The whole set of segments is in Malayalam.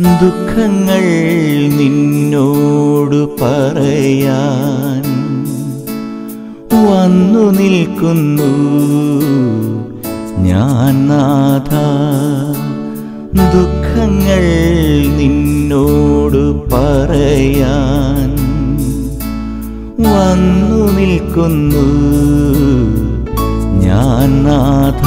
ദുഃഖങ്ങൾ നിന്നോടു പറയാൻ വന്നു നിൽക്കുന്നു ഞാൻ നാഥ ദുഃഖങ്ങൾ നിന്നോടു പറയാൻ വന്നു നിൽക്കുന്നു ഞാൻ നാഥ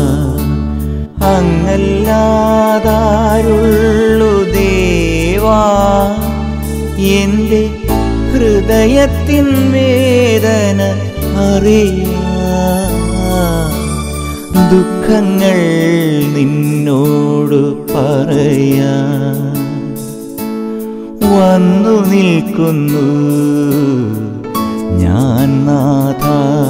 അങ്ങല്ലാതാരുള്ളു ദേവാ എൻ്റെ ഹൃദയത്തിൻ വേദന അറിയാ ദുഃഖങ്ങൾ നിന്നോട് പറയാ വന്നു നിൽക്കുന്നു ഞാൻ നാഥ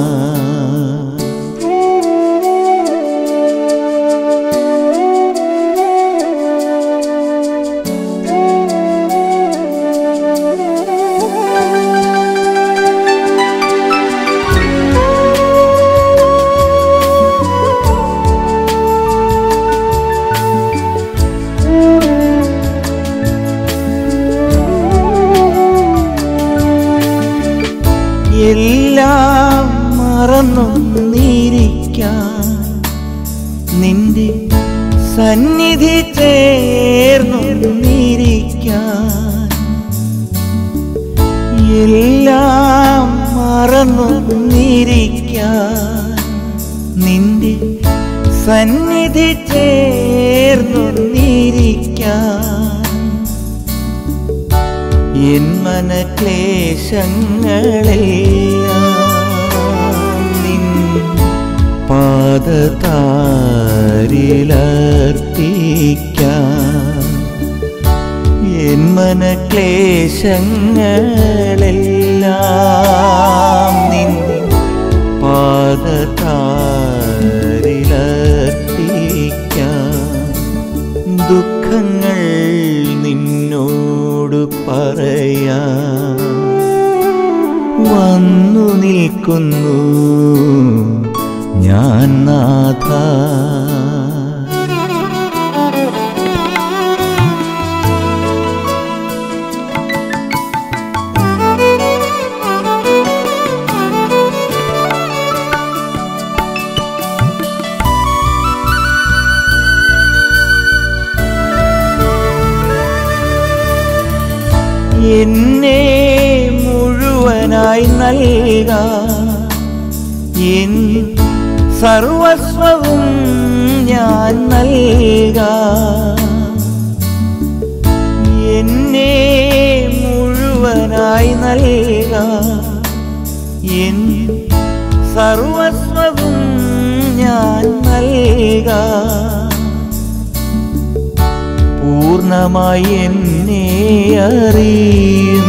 എല്ലാം മറന്നൊന്നിരിക്കാൻ നിന്റെ സന്നിധി ചേർന്നൊന്നിരിക്കാൻ എല്ലാം മറന്നൊന്നിരിക്കാൻ നിന്റെ സന്നിധി ചേർന്നൊന്നിരിക്കാൻ എൻ മനക്ലേശങ്ങളെല്ലാം നിൻ പാദതാരിലർപ്പിക്കാം എൻ മനക്ലേശങ്ങളെല്ലാം നിൻ പാദതാരിലർപ്പിക്കാം ദുഃഖങ്ങൾ നിന്നോട് പറയാ വന്നു നിൽക്കുന്നു ഞാൻ നാഥ എന്നെ മുഴുവനായി നൽക എൻ സർവസ്വവും ഞാൻ നൽക എന്നെ മുഴുവനായി നൽക എൻ സർവസ്വവും ഞാൻ നൽക പൂർണ്ണമായി എന്നെ അറിയും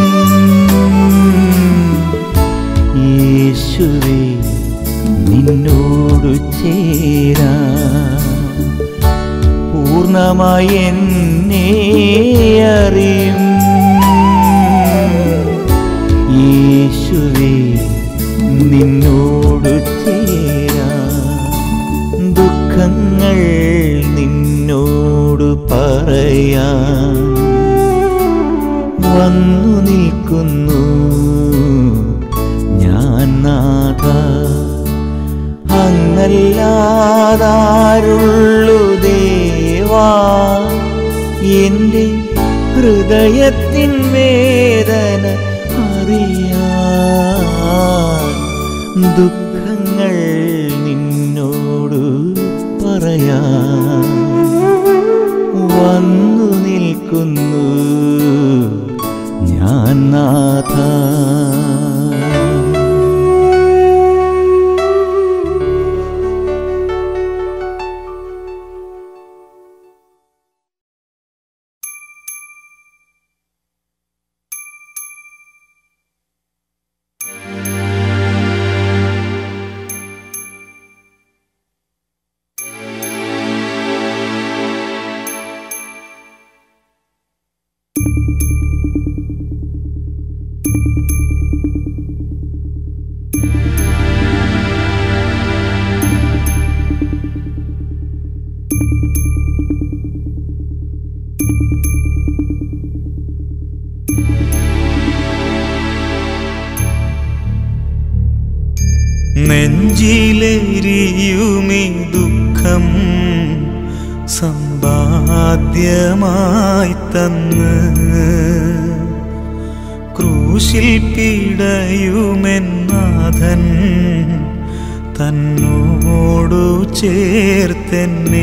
യേശുവേ നിന്നോടു ചേരാ പൂർണ്ണമായി എന്നെ അറിയും യേശുവേ നിന്നോടു ചേരാ ദുഃഖങ്ങൾ നിന്നോടു പറയാ വന്നു നിൽക്കുന്നു ഞാൻ നാഥ അങ്ങല്ലാതാരുള്ളു ദേവാ എൻ്റെ ഹൃദയത്തിൻ വേദന അറിയാൻ ദുഃഖങ്ങൾ നിന്നോട് പറയാ വന്നു നിൽക്കുന്നു ഞാൻ നാഥ നെഞ്ചിലേരിയുമീ ദുഃഖം സമ്പാദ്യമായി തന്ന് ക്രൂശിൽ പിടയുമെന്നാഥൻ തന്നോടു ചേർത്തെന്നെ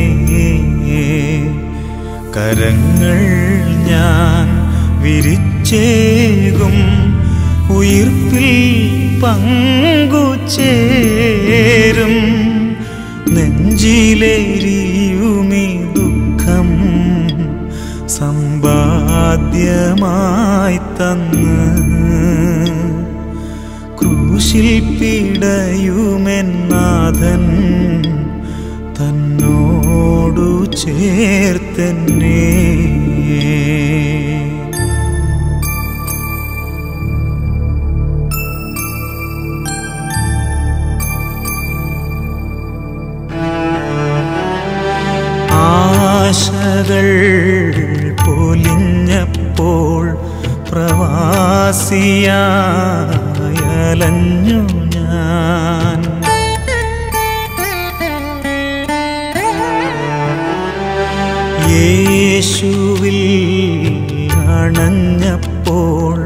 കരങ്ങൾ ഞാൻ വിരിച്ചേകും ഉയിർപ്പിൽ പങ്കുചേരും നെഞ്ചിലേരിയുമീ ദുഃഖം സമ്പാദ്യമായി തന്ന് ക്രൂശിൽ പിടയുമെന്നാഥൻ തന്നോടു ചേർത്തെന്നേ ആശകൾ പൊലിഞ്ഞപ്പോൾ പ്രവാസിയായലഞ്ഞു ഞാൻ യേശുവിൽ അണഞ്ഞപ്പോൾ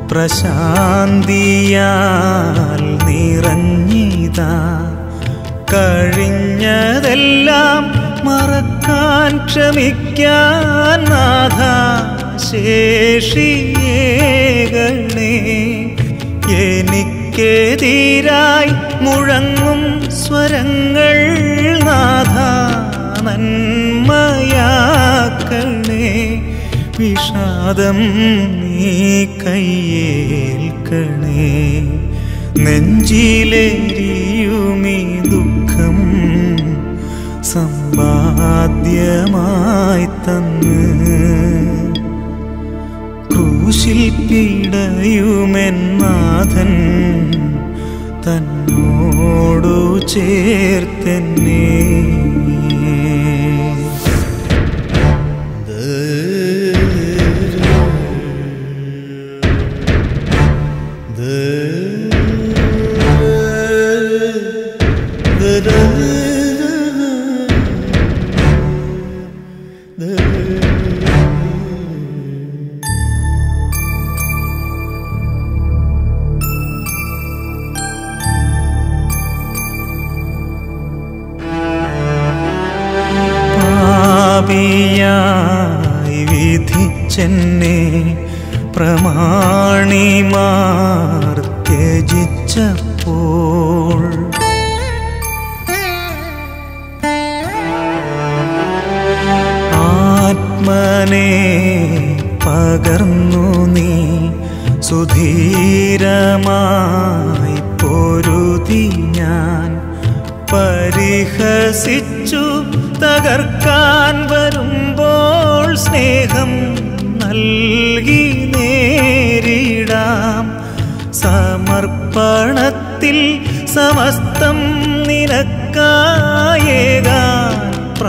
പ്രശാന്തിയാൽ നിറഞ്ഞിതാ കഴിഞ്ഞതെല്ലാം മറക്കാൻ ക്ഷമിക്കാൻ നാഥ ശേഷിയേകണേ എനിക്കെതിരായി മുഴങ്ങും സ്വരങ്ങൾ നാഥ നന്മയാക്കണേ വിഷാദം നീ കയ്യേൽക്കണേ നെഞ്ചിലേരിയുമീ ദുഃഖം സമ്പാദ്യമായി തന്ന് ക്രൂശിൽ പിടയുമെന്നാഥൻ തന്നോടു ചേർത്തെന്നേ പാപിയായി വിധിച്ചെന്നെ പ്രമാണിമാർ ത്യജിച്ചപ്പോൾ ആത്മനെ പകർന്നു നീ സുധീരമായി പൊരുതി ഞാൻ പരിഹസിച്ചു തകർക്കാൻ വരുമ്പോൾ സ്നേഹം നൽകി നേരിടാം സമർപ്പണത്തിൽ സമസ്തം നിനക്കായേകാൻ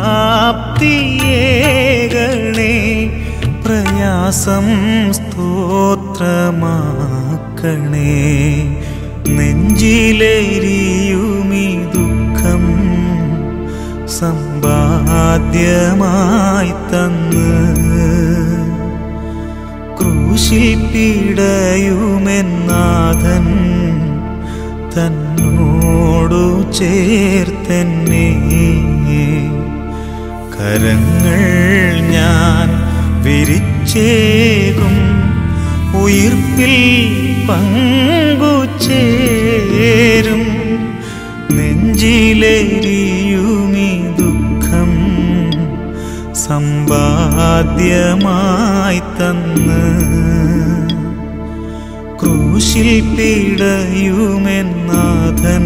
പ്രാപ്തിയേകണേ പ്രയാസം സ്തോത്രമാക്കണേ നെഞ്ചിലേരിയുമീ ദുഃഖം സമ്പാദ്യമായി തന്ന് ക്രൂശിൽ പിടയുമെന്നാഥൻ തന്നോടു ചേർത്തെന്നെ കരങ്ങൾ ഞാൻ വിരിച്ചേകും ഉയിർപ്പിൽ പങ്കുചേരും നെഞ്ചിലേരിയുമീ ദുഃഖം സമ്പാദ്യമായി തന്ന് ക്രൂശിൽ പിടയുമെന്നാഥൻ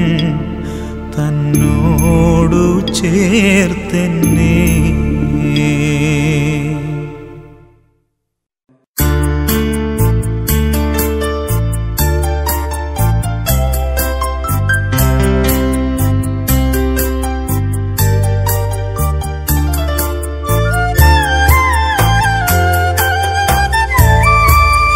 തന്നോടു ചേർത്തെന്നേ ും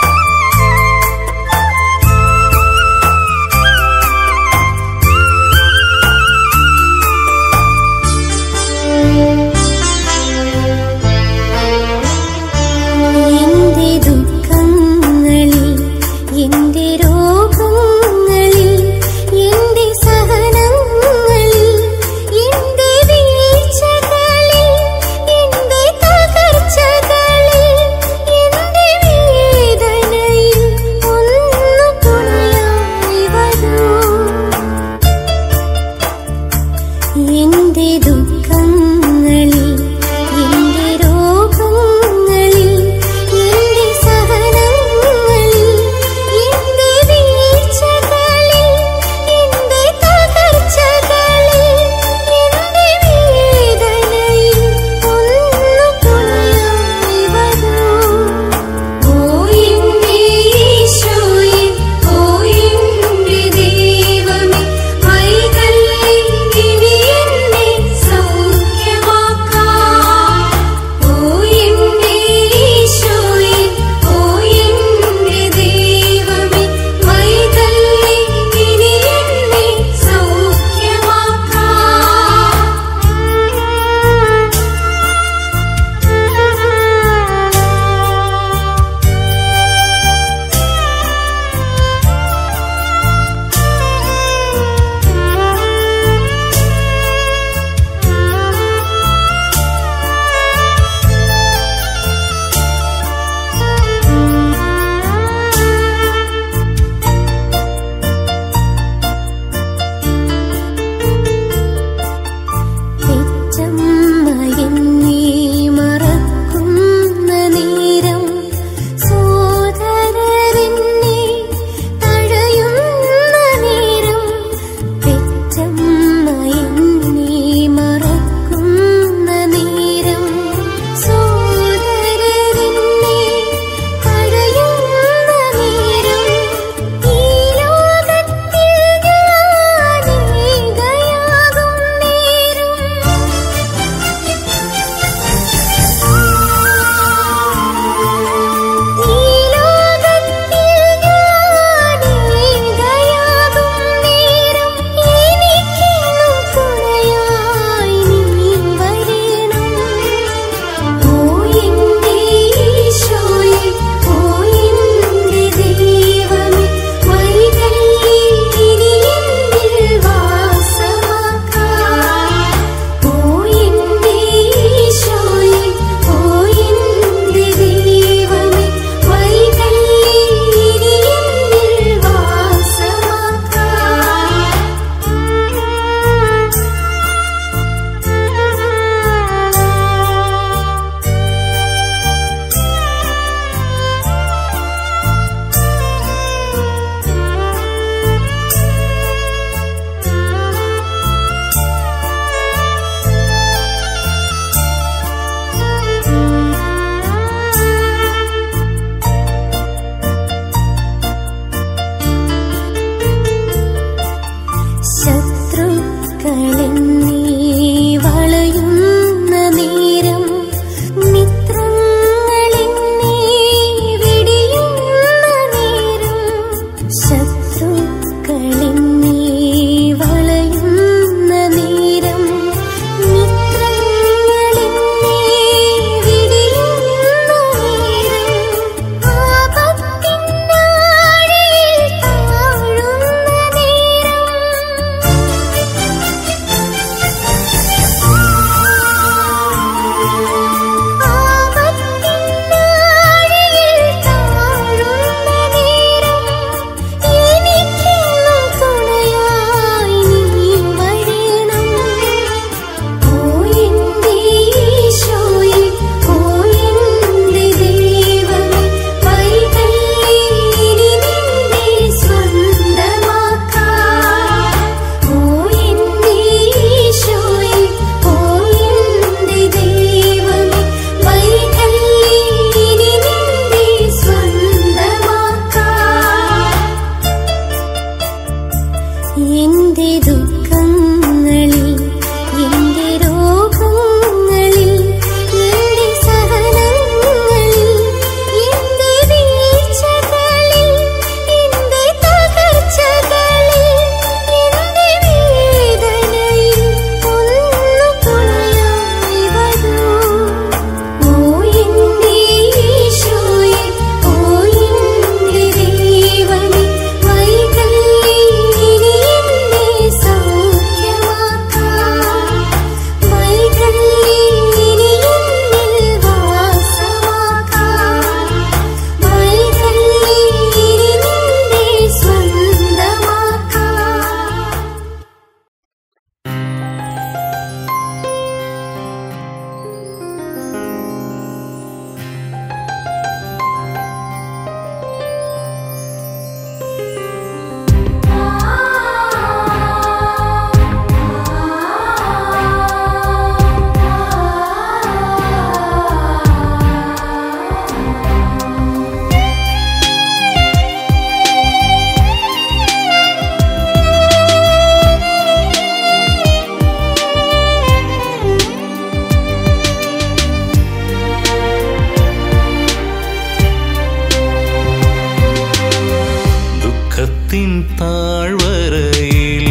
ദുഃഖത്തിൻ താഴ്വരയിൽ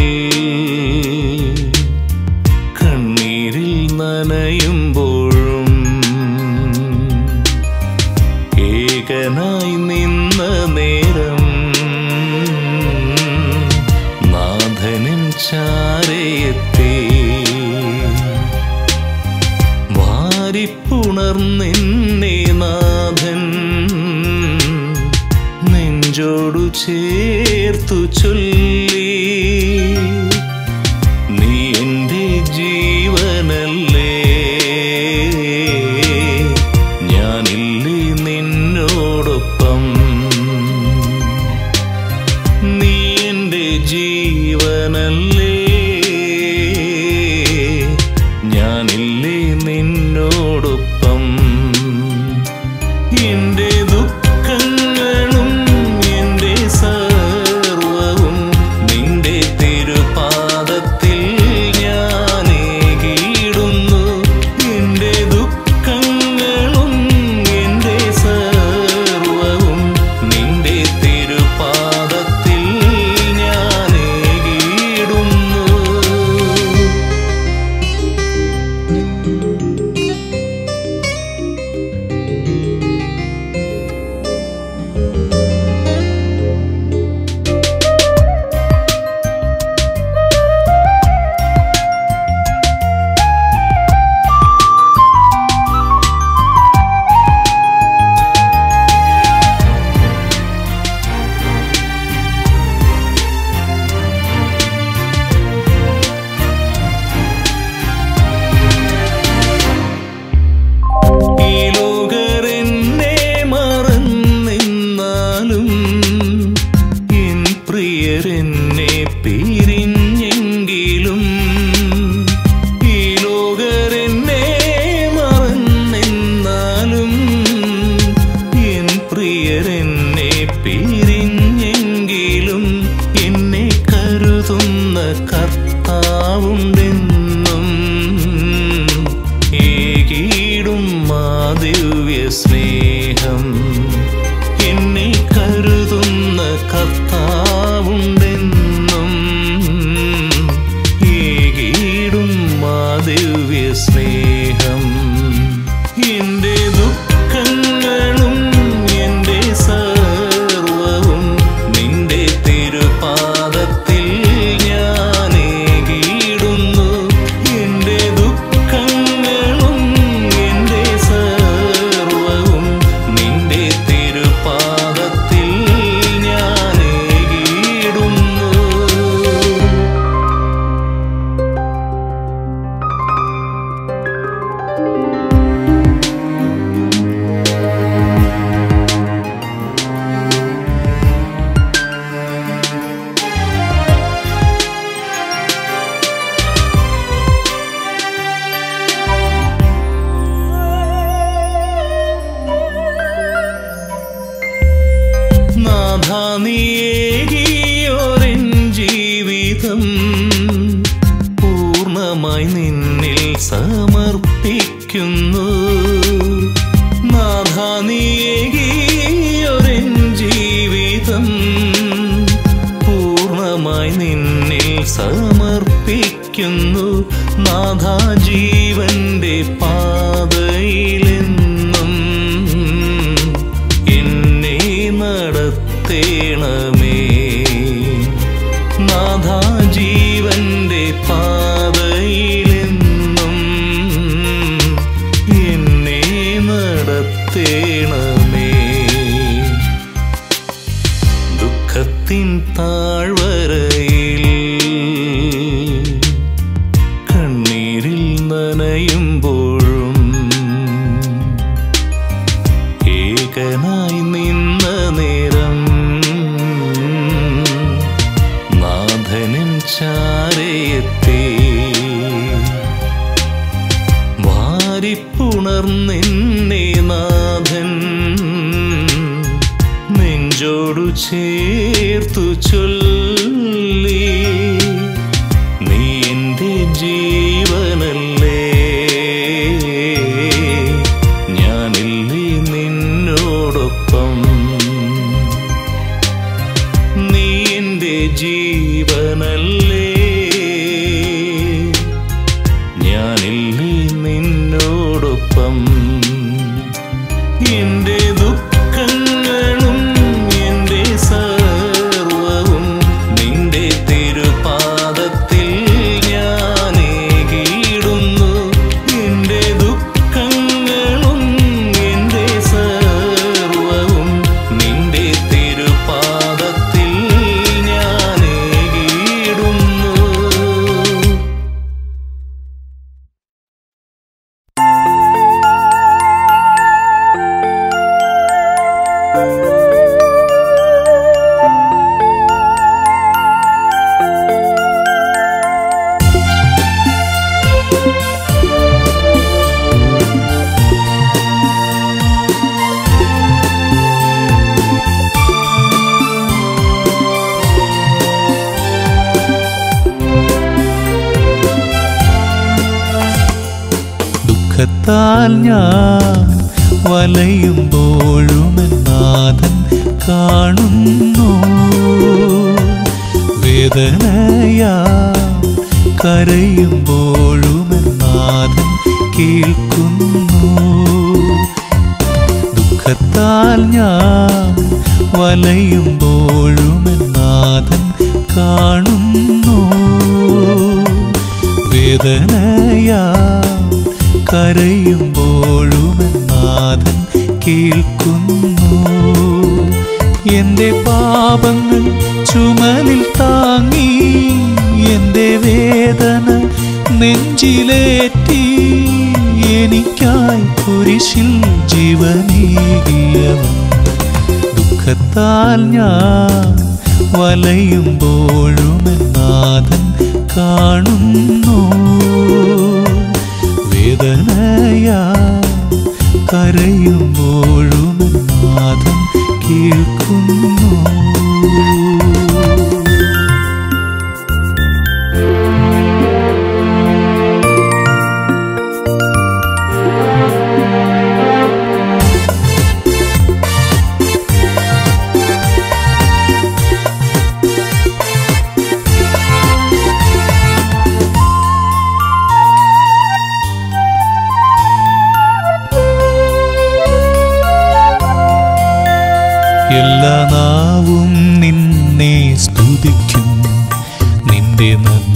കണ്ണീരിൽ നനയുമ്പോഴും ഏകനായി നിന്ന നേരം നാഥനിൻ ചാരയെത്തി വാരിപ്പുണർന്നിന്നെ നാഥൻ നെഞ്ചോടു ചേർത്തു ചൊല്ലി നീ എൻ്റെ ജീവനല്ലേ ഞാനില്ലേ നിന്നോടൊപ്പം നീ എൻ്റെ ജീവനല്ലേ ഞാനില്ലേ നിന്നോടൊപ്പം എന്റെ ദുഃഖങ്ങളും എന്റെ സർവവും നിന്റെ തിരുപാദത്തിൽ ഞാനേകിടുന്നു എന്റെ ദുഃഖങ്ങളും എന്റെ സർവവും നിന്റെ തിരുപാദത്തിൽ ഞാനേകിടുന്നു ഈ ലോകരെന്നെ മറന്നിന്നാലും എൻ പ്രിയരെന്നെ പിരിഞ്ഞെങ്കിലും ഈ ലോകരെന്നെ മറന്നിന്നാലും എൻ പ്രിയരെന്നെ പിരിഞ്ഞെങ്കിലും എന്നെ കരുതുന്ന കർത്താവുണ്ടെന്നും ഏകീടും മാ ദിവ്യ സ്നേഹം എന്നെ കരുതുന്ന കർത്താവുണ്ടെന്നും ഏകീടും മാ ദിവ്യ സ്നേഹം എന്റെ ദുഃഖങ്ങളും എന്റെ സർവവും നിന്റെ തിരുപാദത്തിൽ ഞാനേകിടുന്നു എന്റെ ദുഃഖങ്ങളും എന്റെ സർവവും നിന്റെ തിരുപാദത്തിൽ ഞാനേകിടുന്നു നാഥ നീയേകിയോരെൻ ജീവിതം പൂർണ്ണമായി നിന്നിൽ സമർപ്പിക്കുന്നു നാഥ നീയേകിയോരെൻ ജീവിതം പൂർണ്ണമായി നിന്നിൽ സമർപ്പിക്കുന്നു നാഥ ജീവന്റെ പാതയിലെന്നും എന്നെ നടത്തേണമേ നാഥ ജീവന്റെ പാതയിലെന്നും എന്നെ നടത്തേണമേ ദുഃഖത്തിൻ താഴ്വരയിൽ കണ്ണീരിൽ നനയുമ്പോഴും ഏകനായി നിന്ന നേരം നാഥനിൻ ചാരയെത്തി വാരിപ്പുണർന്നെന്നെ നാഥൻ നെഞ്ചോടു ചേർത്തു ചൊല്ലി നീ എൻ്റെ ജീവനല്ലേ ഞാനില്ലേ നിന്നോടൊപ്പം നീ എൻ്റെ ദുഃഖത്താൽ ഞാൻ വലയുമ്പോഴും നാഥൻ കാണുന്നു വേദനയാ കരയുമ്പോഴും നാഥൻ കേൾക്കുന്നു ദുഃഖത്താൽ ഞാൻ വലയുമ്പോഴും നാഥൻ കാണുന്നു വേദനയാ കരയുമ്പോഴും നാഥൻ കേൾക്കുന്നു എൻ്റെ പാപങ്ങൾ ചുമലിൽ താങ്ങി എൻ്റെ വേദന നെഞ്ചിലേറ്റി എനിക്കായി കുരിശിൽ ജീവനീകിയവൻ ദുഃഖത്താൽ ഞാൻ വലയുമ്പോഴും നാഥൻ കാണുന്നു വേദനയാ കരയുമ്പോഴും നാഥൻ കേൾക്കുന്നു എല്ലാ നാവും നിന്നെ സ്തുതിക്കും നിന്റെ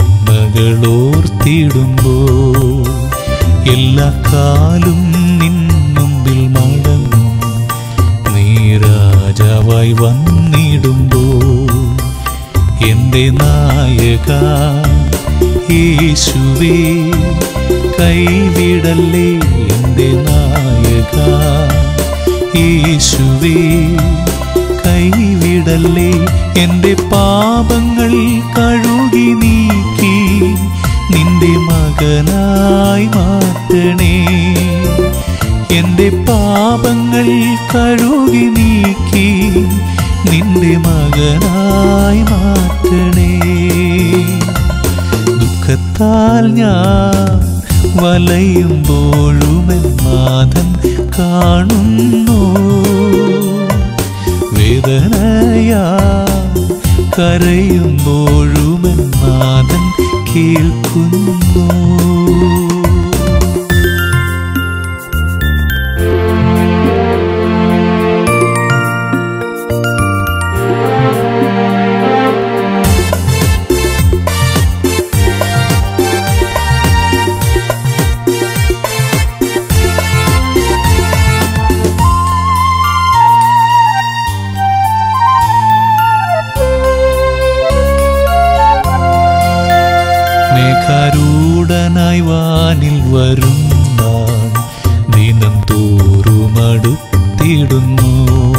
നന്മകളോർത്തിടുമ്പോൾ എല്ലാ കാലും നിൻ മുമ്പിൽ മടങ്ങും നീ രാജാവായി വന്നിടുമ്പോൾ എൻ്റെ നായക യേശുവേ കൈവിടല്ലേ എൻ്റെ നായക യേശുവേ കൈവിടല്ലേ എൻ്റെ പാപങ്ങൾ കഴുകി നീക്കി നിന്റെ മകനായി മാറ്റണേ എൻ്റെ പാപങ്ങൾ കഴുകി നീക്കി നിന്റെ മകനായി മാറ്റണേ ദുഃഖത്താൽ ഞാൻ വലയുമ്പോഴും നാഥൻ കാണുന്നു വേദനയാ കരയുമ്പോഴും നാഥൻ കേൾക്കുന്നു മേഘാരൂഢനായി വാനിൽ വരുന്നാൾ ദിനം തോറുമടുത്തിടുന്നു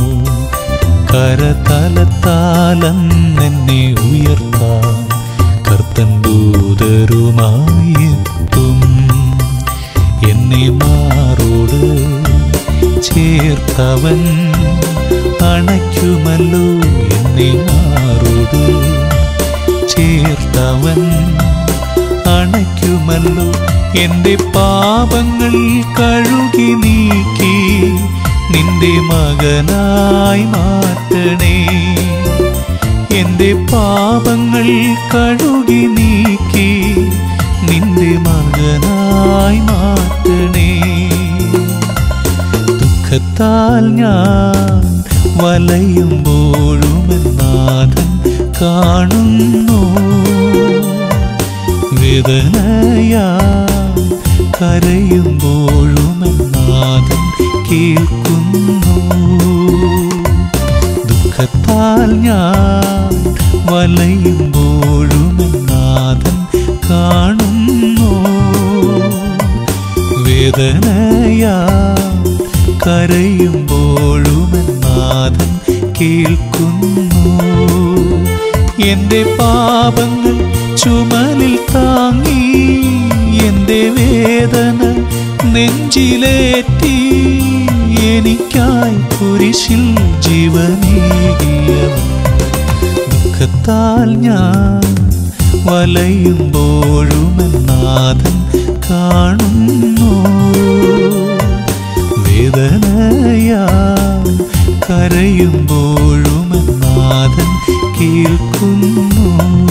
കരതലത്താലെന്നെ ഉയർത്താൻ കർത്തൻ ദൂതരുമായി എത്തും എന്നെ മാറോട് ചേർത്തവൻ അണയ്ക്കുമല്ലോ എന്നെ മാറോട് ചേർത്തവൻ അണയ്ക്കുമല്ലോ എൻ്റെ പാപങ്ങൾ കഴുകി നീക്കി നിന്റെ മകനായി മാറ്റണേ എൻ്റെ പാപങ്ങൾ കഴുകി നീക്കി നിന്റെ മകനായി മാറ്റണേ ദുഃഖത്താൽ ഞാൻ വലയുമ്പോഴും നാഥൻ കാണുന്നു വേദനയാ കരയുമ്പോഴും നാഥൻ കേൾക്കുന്നു ദുഃഖത്താൽ ഞാൻ വലയുമ്പോഴും നാഥൻ കാണുന്നു വേദനയാ കരയുമ്പോഴും നാഥൻ നാഥൻ കേൾക്കുന്നു എൻ്റെ പാപങ്ങൾ ചുമലിൽ താങ്ങി എൻ്റെ വേദന നെഞ്ചിലേറ്റി എനിക്കായി കുരിശിൽ ജീവനേകിയവൻ ദുഃഖത്താൽ ഞാൻ വലയുമ്പോഴുമെന്നാഥൻ കാണുന്നു വേദനയാ കരയുമ്പോഴുമെന്നാഥൻ കേൾക്കുന്നു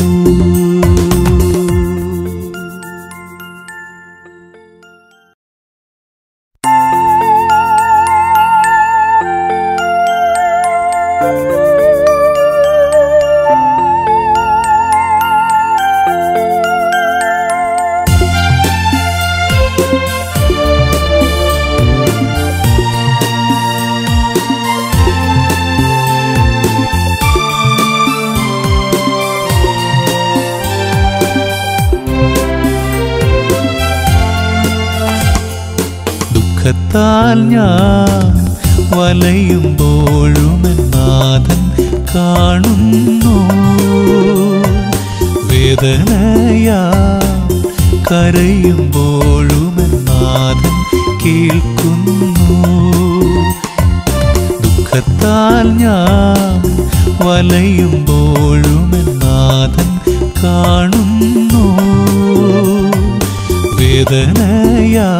ദുഃഖത്താൽ ഞാൻ വലയുമ്പോഴുമെന്നാഥൻ കാണുന്നു വേദനയാ കരയുമ്പോഴുമെന്നാഥൻ കേൾക്കുന്നു ദുഃഖത്താൽ ഞാൻ വലയുമ്പോഴുമെന്നാഥൻ കാണുന്നു വേദനയാ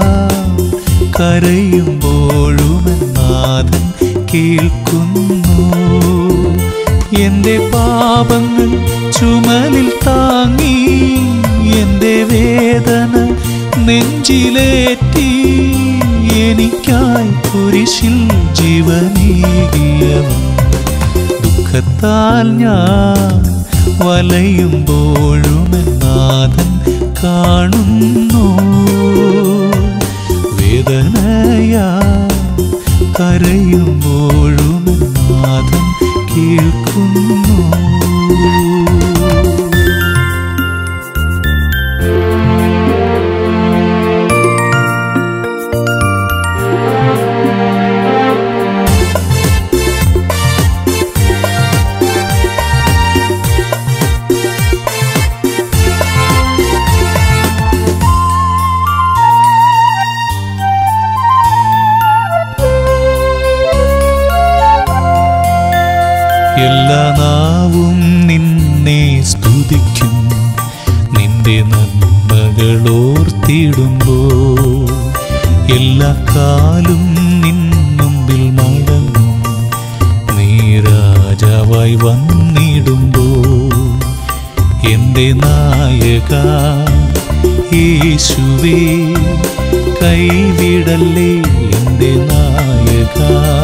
കരയുമ്പോഴുമെന്നാഥൻ കേൾക്കുന്നു എൻ്റെ പാപങ്ങൾ ചുമലിൽ താങ്ങി എൻ്റെ വേദന നെഞ്ചിലേറ്റി എനിക്കായി കുരിശിൽ ജീവനേകിയവൻ ദുഃഖത്താൽ ഞാൻ വലയുമ്പോഴുമെന്നാഥൻ കാണുന്നു വേദനയാ കരയുമ്പോഴുമെന്നാഥൻ കേൾക്കുന്നു എല്ലാ നാവും നിന്നെ സ്തുതിക്കും നിന്റെ നന്മകളോർത്തിടുമ്പോൾ എല്ലാ കാലും നിൻ മുമ്പിൽ മടങ്ങും നീ രാജാവായി വന്നിടുമ്പോൾ എൻ്റെ നായക യേശുവേ കൈവിടല്ലേ എൻ്റെ നായക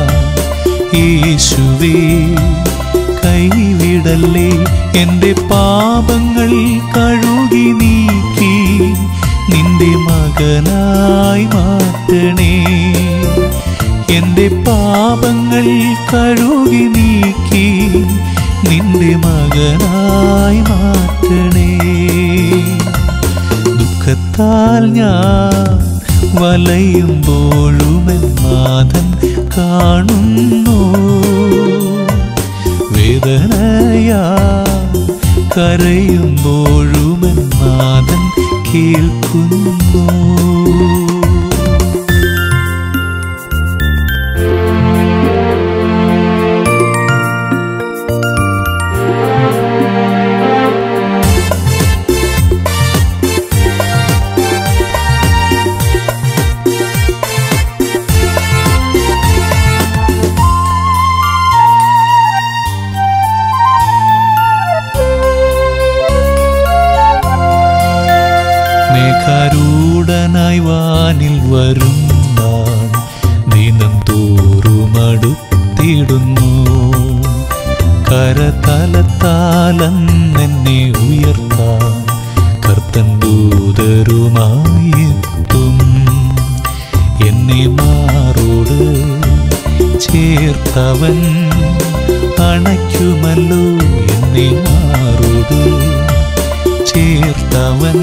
യേശുവേ കൈവിടല്ലേ എൻ്റെ പാപങ്ങൾ കഴുകി നീക്കി നിന്റെ മകനായി മാറ്റണേ എൻ്റെ പാപങ്ങൾ കഴുകി നീക്കി നിന്റെ മകനായി മാറ്റണേ ദുഃഖത്താൽ ഞാൻ വലയുമ്പോഴുമെന്നാഥൻ കാണുന്നു വേദനയാ കരയുമ്പോഴുമെന്നാഥൻ കേൾക്കുന്നു മേഘാരൂഢനായി വാനിൽ വരും നാൾ ദിനം തോറുമടുത്തിടുന്നു കരതലത്താലെന്നെ ഉയർത്താൻ കർത്തൻ ദൂതരുമായെത്തും എന്നെ മാറോട് ചേർത്തവൻ അണയ്ക്കുമല്ലോ എന്നെ മാറോട് ചേർത്തവൻ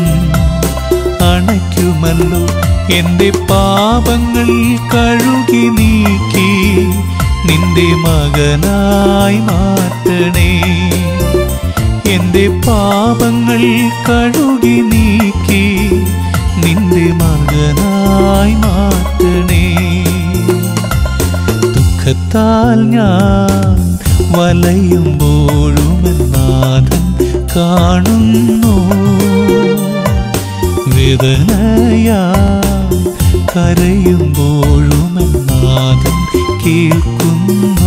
അണയ്ക്കുമല്ലോ എൻ്റെ പാപങ്ങൾ കഴുകി നീക്കി നിന്റെ മകനായി മാറ്റണേ എന്റെ പാപങ്ങൾ കഴുകി നീക്കി നിന്റെ മകനായി മാറ്റണേ ദുഃഖത്താൽ ഞാൻ വലയുമ്പോഴും നാഥൻ കാണുന്നു വേദനയാ കരയുമ്പോഴും നാഥൻ കേൾക്കുന്നു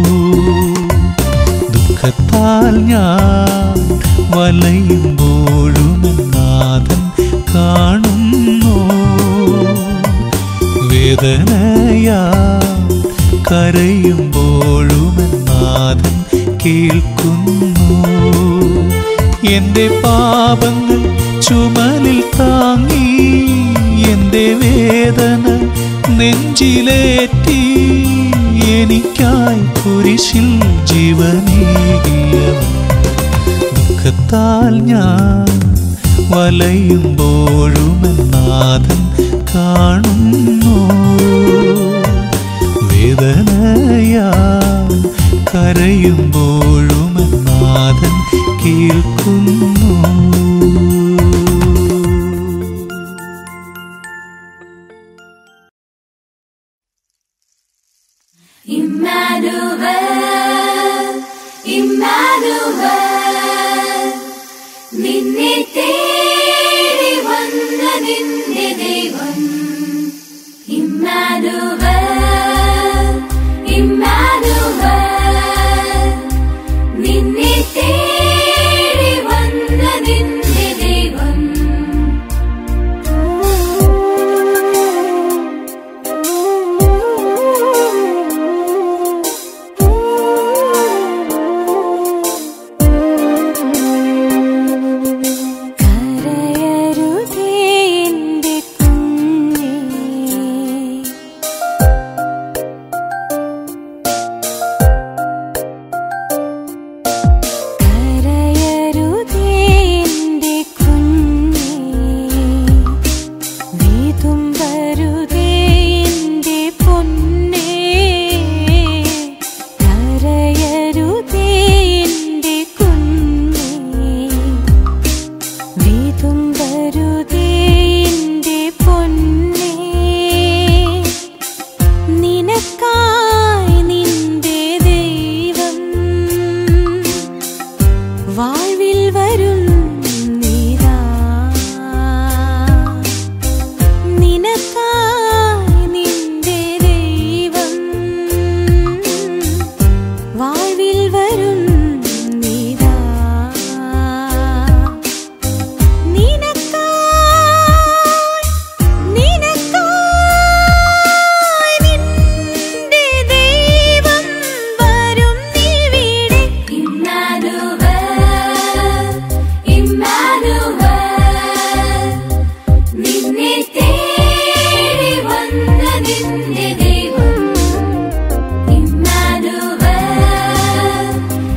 ദുഃഖത്താൽ ഞാൻ വലയുമ്പോഴും നാഥൻ കാണുന്നു വേദനയാ കരയുമ്പോഴും നാഥൻ കേൾക്കുന്നു എന്റെ പാപങ്ങൾ ചുമലിൽ താങ്ങി എന്റെ വേദന നെഞ്ചിലേറ്റി എനിക്കായി കുരിശിൽ ജീവനേകിയവൻ ദുഃഖത്താൽ ഞാൻ വലയുമ്പോഴും നാഥൻ കാണുന്നു വേദനയാ കരയുമ്പോഴും നാഥൻ കേൾക്കുന്നു ഇമ്മാനുവൽ ഇമ്മാനുവൽ നിന്നെ തേടി വന്ന നിന്റെ ദൈവം ഇമ്മാനുവൽ ഇമ്മാനുവൽ നിന്നെ തേടി വന്ന നിന്റെ ദൈവം കരയരുതേ എന്റെ കുഞ്ഞേ കരയരുതേ എന്റെ കുഞ്ഞേ വീതും വരുതേ എന്റെ പൊന്നേ കരയരുതേ എന്റെ കുഞ്ഞേ വീതും വരുതേ എന്റെ പൊന്നേ നിനക്കായി നിന്റെ ദൈവം വാഴ്വിൽ വരും നീരാ നിനക്കായി നിന്റെ ദൈവം വാഴ്വിൽ വരും നീരാ നിനക്കായി നിനക്കായി നിന്റെ ദൈവം വരും നീവിടെ ഇമ്മാനുവൽ ഇമ്മാനുവൽ നിന്നെ തേടി വന്ന നിന്റെ ദൈവം ഇമ്മാനുവൽ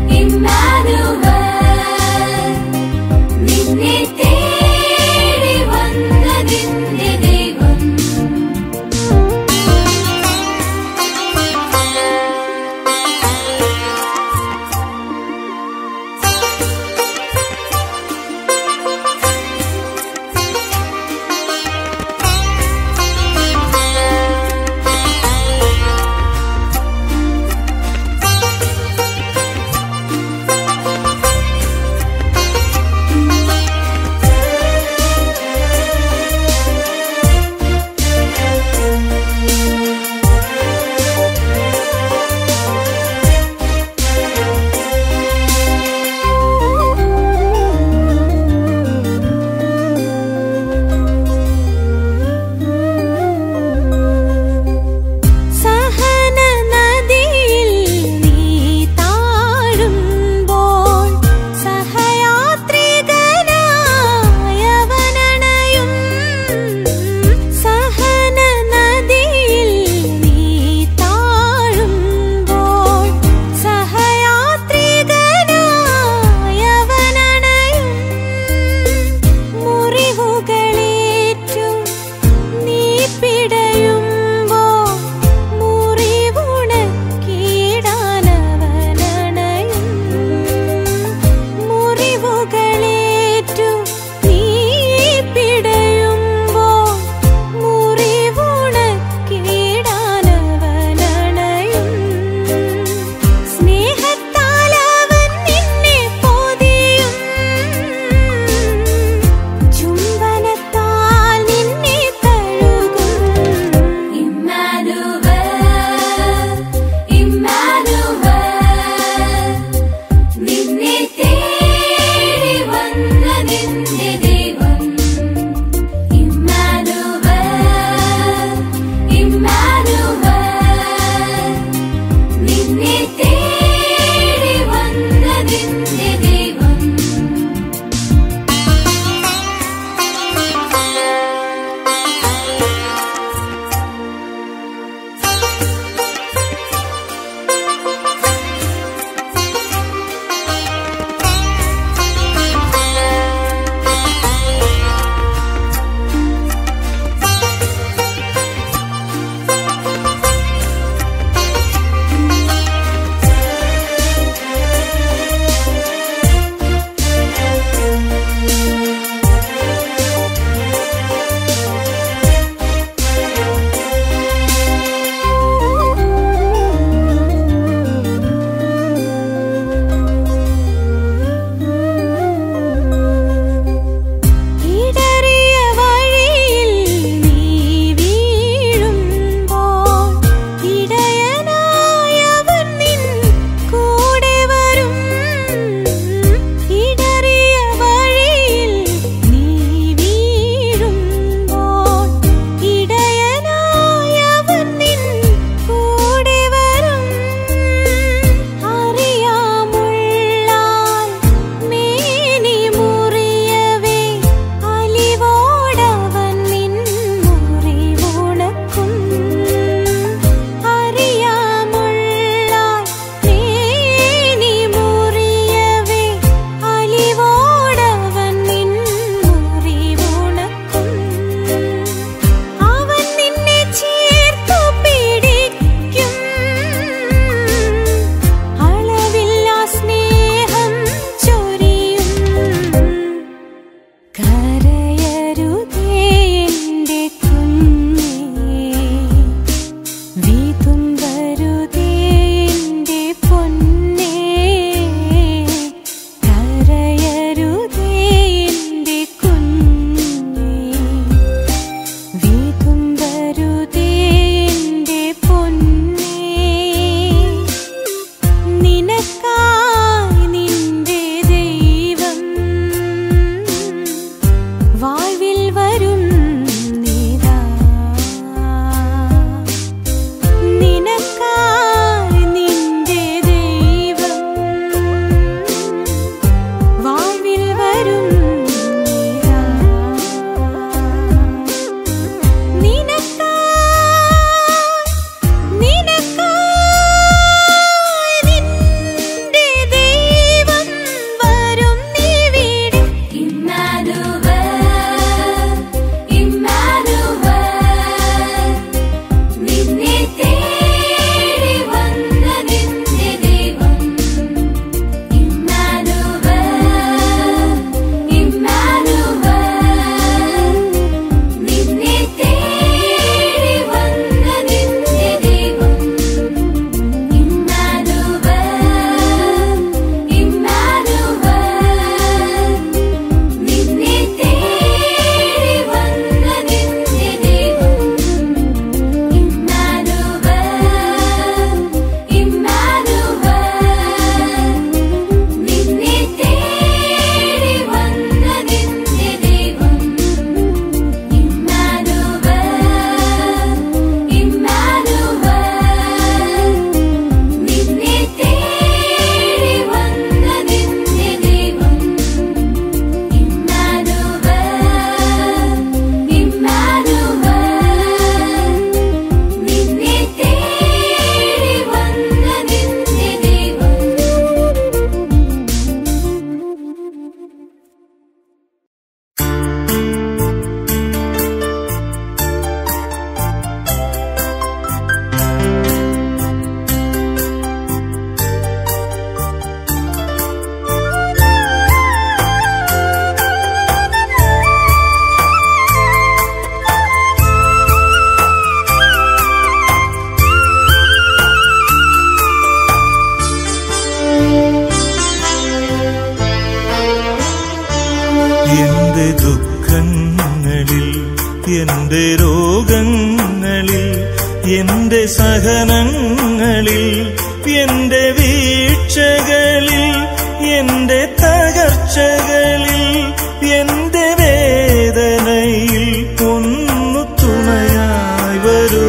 എന്റെ രോഗങ്ങളിൽ എന്റെ സഹനങ്ങളിൽ എന്റെ വീഴ്ചകളിൽ എന്റെ തകർച്ചകളിൽ എന്റെ വേദനയിൽ ഒന്നു തുണയായി വരൂ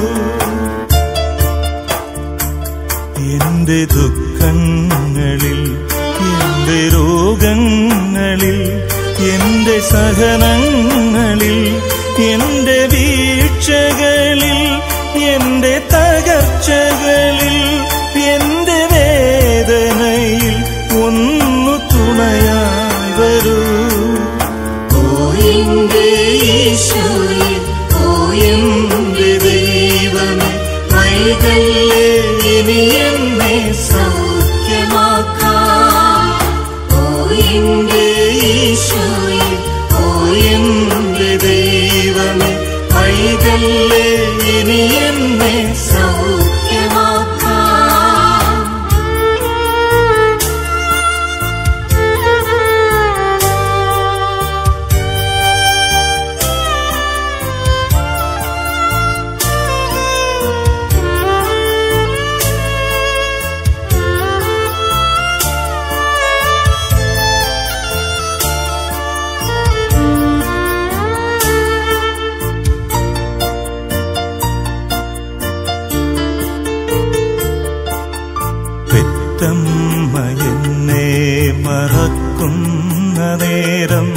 എന്റെ ദുഃഖങ്ങളിൽ എന്റെ രോഗങ്ങളിൽ എന്റെ സഹനങ്ങളിൽ എന്റെ വീഴ്ചകളിൽ എന്റെ തകർച്ചകളിൽ എന്റെ വേദനയിൽ ഒന്നു തുണയായി വരൂ എന്റെ ഈശോയെ ഓ എന്റെ ദൈവമേ വൈകല്ലേ ഇനി എന്നെ സൗഖ്യമാക്കാം ഓ എന്റെ ഈശോയെ ഓ എന്റെ ദൈവമേ വൈകല്ലേ ഇനി എന്നെ സൗഖ്യമാക്കാം പെറ്റമ്മ എന്നെ മറക്കുന്ന നേരം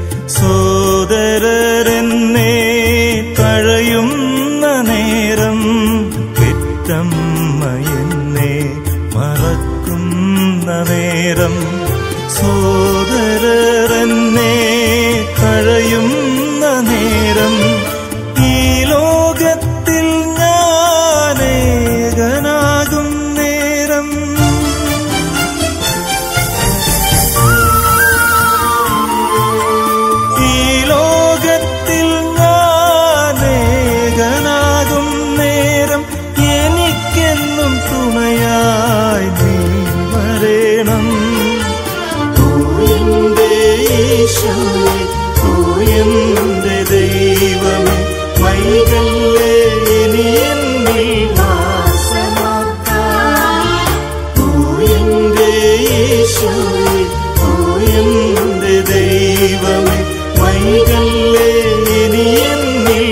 സോദരരെന്നെ തഴയുന്ന നേരം പെറ്റമ്മ എന്നെ മറക്കുന്ന നേരം സോദരരെന്നെ തഴയുന്ന നേരം ഈ ലോകത്തിൽ ഞാനേകനാകും നേരം ഈ ലോകത്തിൽ ഞാനേകനാകും നേരം എനിക്കെന്നും തുണയായി നീ വരേണം എന്റെ ഈശോയെ ഓ എന്റെ ദൈവമേ വൈകല്ലേ ഇനി എന്നിൽ വാസമാക്കാം ഓ എന്റെ ഈശോയെ ഓ എന്റെ ദൈവമേ വൈകല്ലേ ഇനി എന്നിൽ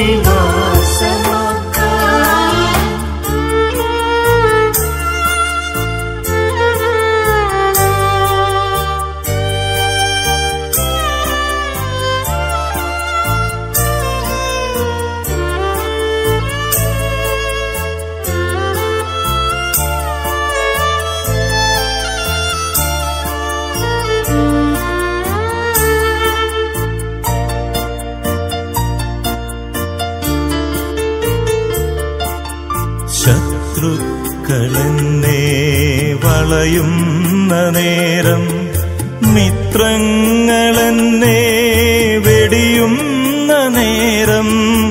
വാസമാക്കാം ശത്രുക്കളെന്നെ വളയുന്ന നേരം മിത്രങ്ങളെന്നെ വെടിയുന്ന നേരം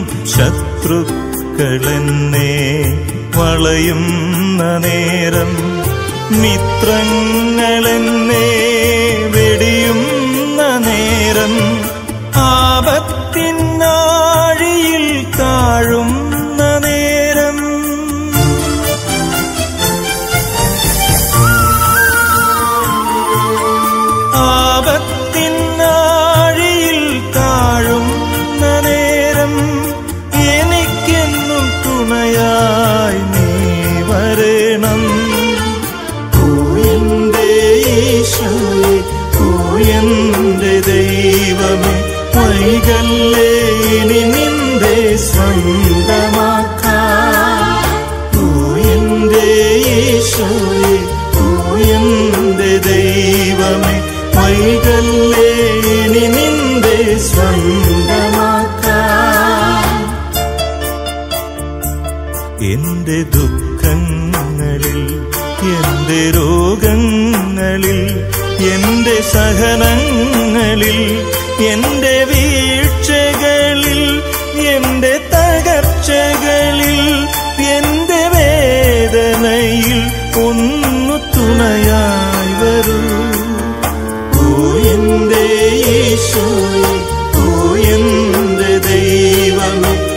ശത്രുക്കളെന്നെ വളയുന്ന നേരം മിത്രങ്ങളെന്നെ വെടിയുന്ന നേരം ആപത്തിനാഴിയിൽ താഴുന്ന നേരം ആപത്തിനാഴിയിൽ താഴുന്ന നേരം എനിക്കെന്നും തുണയായി നീ വരേണം ഓ എന്റെ ഈശോയെ ഓ എന്റെ ദൈവമേ വൈകല്ലേ ഇനി നിന്റെ സ്വന്തമാക്കാം ഓ എന്റെ ഈശോയെ ഓ എന്റെ ദൈവമേ വൈകല്ലേ ഇനി നിന്റെ സ്വന്തമാക്കാം എന്റെ ദുഃഖങ്ങളിൽ എന്റെ രോഗങ്ങളിൽ എന്റെ സഹനങ്ങളിൽ എന്റെ വീഴ്ചകളിൽ എന്റെ തകർച്ചകളിൽ എന്റെ വേദനയിൽ ഒന്നു തുണയായി വരൂ ഓ എന്റെ ഈശോയെ ഓ എന്റെ ദൈവമേ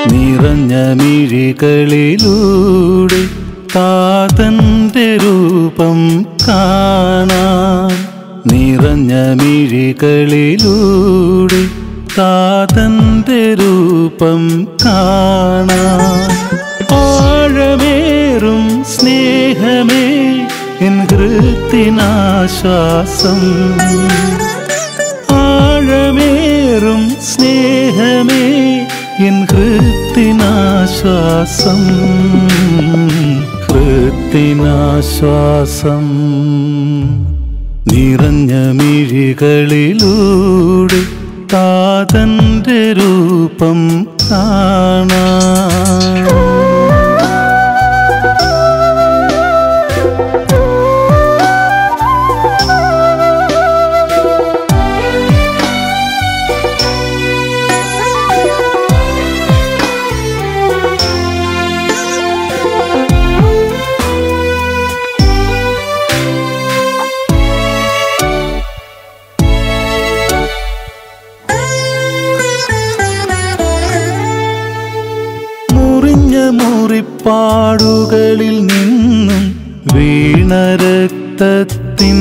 നിറഞ്ഞ മിഴികളിലൂടെ താതന്റെ രൂപം കാണാൻ നിറഞ്ഞ മിഴികളിലൂടെ താതന്റെ രൂപം കാണാൻ ആഴമേറും സ്നേഹമേ എൻ ഹൃത്തിനാശ്വാസം ആഴമേറും സ്നേഹമേ എൻ ഹൃത്തിനാശ്വാസം ഹൃത്തിനാശ്വാസം നിറഞ്ഞ മിഴികളിലൂടെ താതന്റെ രൂപം കാണാൻ മുറിഞ്ഞ മുറിപ്പാടുകളിൽ നിന്നും വീണ രക്തത്തിൻ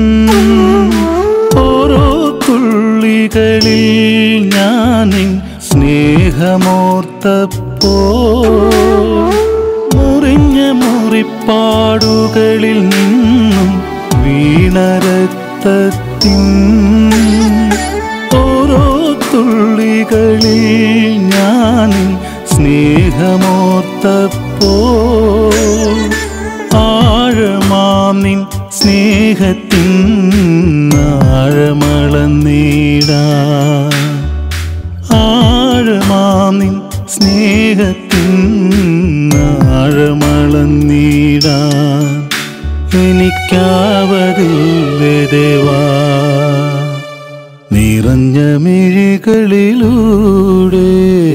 ഓരോ തുള്ളികളിൽ ഞാനിൻ സ്നേഹമോർത്തപ്പോ മുറിഞ്ഞ മുറിപ്പാടുകളിൽ നിന്നും വീണ രക്തത്തിൻ ഓരോ തുള്ളികളിൽ ഞാനിൻ സ്നേഹമോർത്തപ്പോ ആഴമാം നിൻ സ്നേഹത്തിൻ ആഴമളന്നീടാ ആഴമാം നിൻ സ്നേഹത്തിൻ ആഴമളന്നീടാ എനിക്കാവതില്ല ദേവാ നിറഞ്ഞ മിഴികളിലൂടെ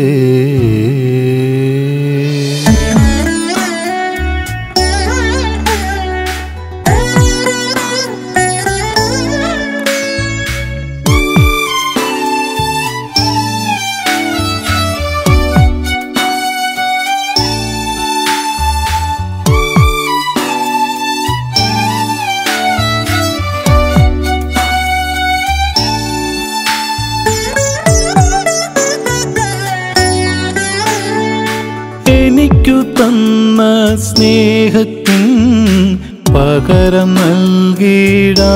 എനിക്കു തന്ന സ്നേഹത്തിൻ പകരം നൽകിടാ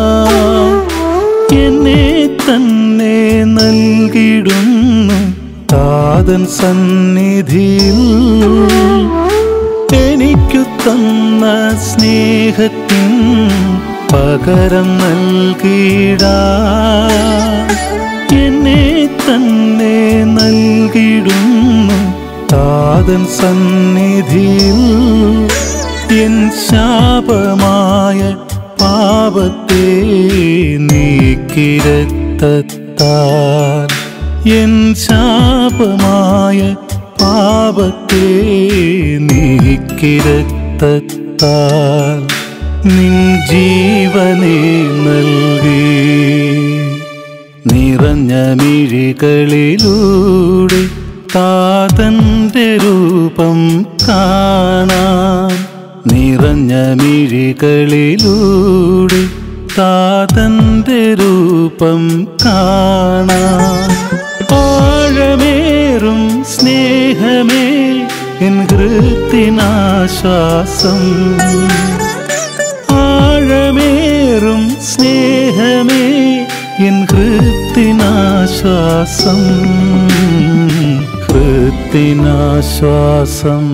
എന്നെ തന്നെ നൽകിടുന്നു താതൻ സന്നിധിയിൽ എനിക്കു തന്ന സ്നേഹത്തിൻ പകരം നൽകിടാ എന്നെ തന്നെ നൽകിടുന്നു താതൻ സന്നിധിയിൽ എൻ ശാപമായ പാപത്തെ നീക്കിരക്തത്താൽ എൻ ശാപമായ പാപത്തെ നീക്കിരക്തത്താൽ നിൻ ജീവനെ നൽകി നിറഞ്ഞ മിഴികളിലൂടെ താതന്റെ രൂപം കാണാൻ നിറഞ്ഞ മിഴികളിലൂടെ താതന്റെ രൂപം കാണാൻ ആഴമേറും സ്നേഹമേ എൻ ഹൃത്തിനാശ്വാസം ആഴമേറും സ്നേഹമേ എൻ ഹൃത്തിനാശ്വാസം ഹൃത്തിനാശ്വാസം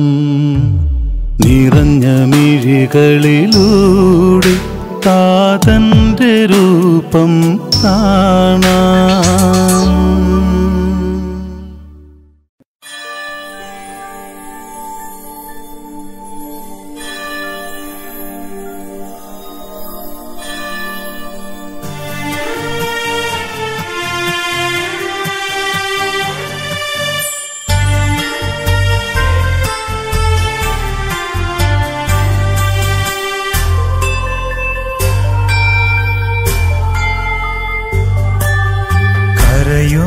നിറഞ്ഞ മിഴികളിലൂടെ താതന്റെ രൂപം കാണാം കരയോ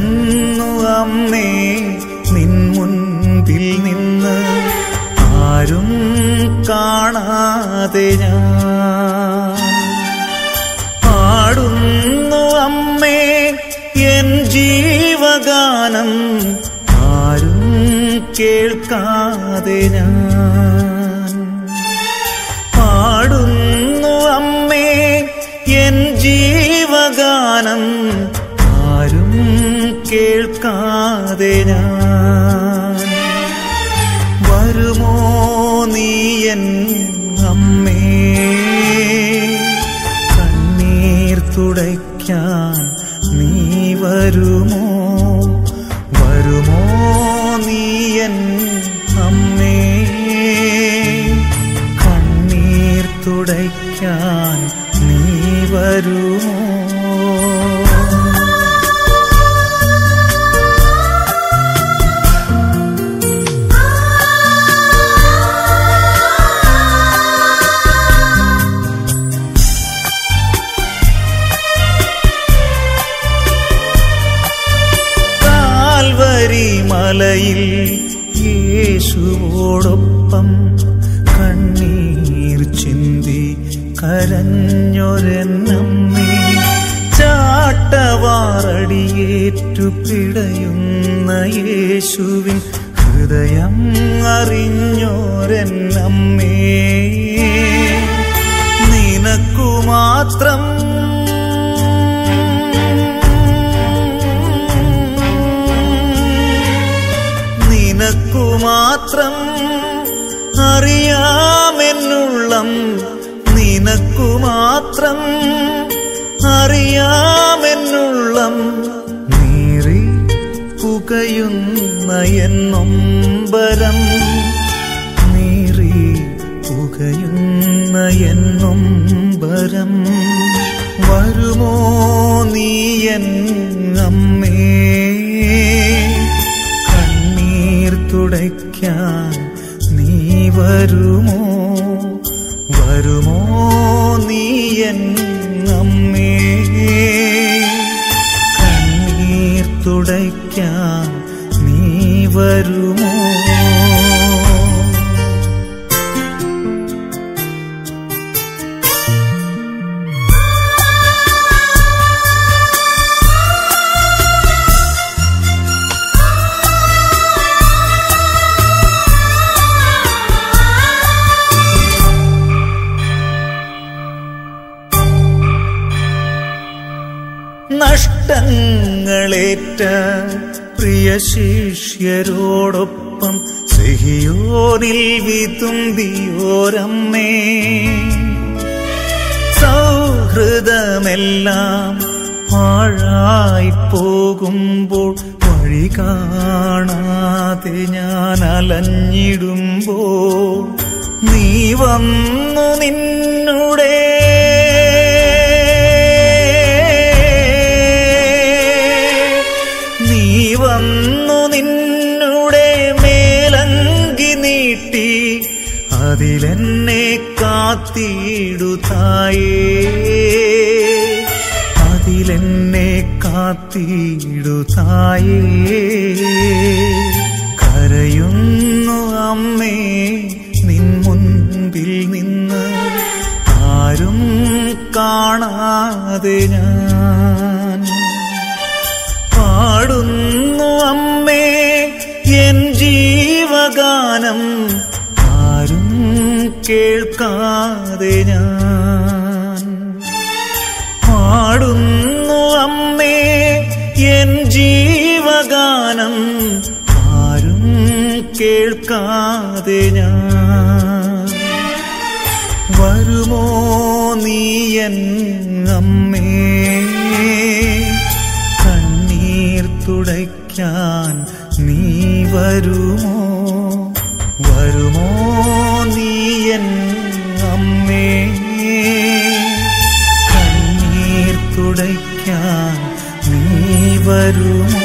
കേൾക്കാതെ ഞാൻ പാടുന്നു അമ്മേ എൻ ജീവഗാനം ആരും കേൾക്കാതെ ഞാൻ പാടുന്നു അമ്മേ എൻ ജീവഗാനം ആരും കേൾക്കാതെ ഞാൻ വരുമോ നീ എൻ അമ്മേ കണ്ണീർ തുടയ്ക്കാൻ നീ വരുമോ വരുമോ നീ എൻ അമ്മേ കണ്ണീർ തുടയ്ക്കാൻ നീ വരുമോ കാൽവരി മലയിൽ യേശുവോടൊപ്പം കണ്ണീർ ചിന്തി കരഞ്ഞൊരെന്നമ്മേ ചാട്ടവാറടിയേറ്റു പിടയുന്ന യേശുവിൻ ഹൃദയം അറിഞ്ഞോരെന്നമ്മേ നിനക്കു മാത്രം നിനക്കു മാത്രം അറിയാമെന്നുള്ളം നിനക്കു മാത്രം അറിയാമെന്നുള്ളം നീറി പുകയുന്ന എന്നൊമ്പരം നീറി പുകയുന്ന എന്നൊമ്പരം വരുമോ നീ എൻ അമ്മേ കണ്ണീർ തുടയ്ക്കാൻ നീ വരുമോ വരുമോ നീ എൻ അമ്മേ കണ്ണീർ തുടയ്ക്കാൻ നീ വരുമോ നഷ്ടങ്ങളേറ്റ പ്രിയ ശിഷ്യരോടൊപ്പം സെഹിയോനിൽ വിതുമ്പിയോരമ്മേ സൗഹൃദമെല്ലാം പാഴായി പോകുമ്പോൾ വഴി കാണാതെ ഞാൻ അലഞ്ഞിടുമ്പോൾ നീ വന്നു നിന്നുടെ നീ വന്നു നിന്നുടെ മേലങ്കി നീട്ടി അതിലെന്നെ കാത്തിടുതായേ അതിലെന്നെ കാത്തിടുതായേ കരയുന്നു അമ്മേ നിൻ മുൻപിൽ നിന്ന് ആരും കാണാതെ ഞാൻ പാടുന്നു അമ്മേ എൻ ജീവഗാനം ആരും കേൾക്കാതെ ഞാൻ പാടുന്നു അമ്മേ എൻ ജീവഗാനം ആരും കേൾക്കാതെ ഞാൻ വരുമോ നീ എൻ അമ്മേ കണ്ണീർ തുടയ്ക്കാൻ നീ വരുമോ വരുമോ നീ എൻ അമ്മേ കണ്ണീർ തുടയ്ക്കാൻ നീ വരുമോ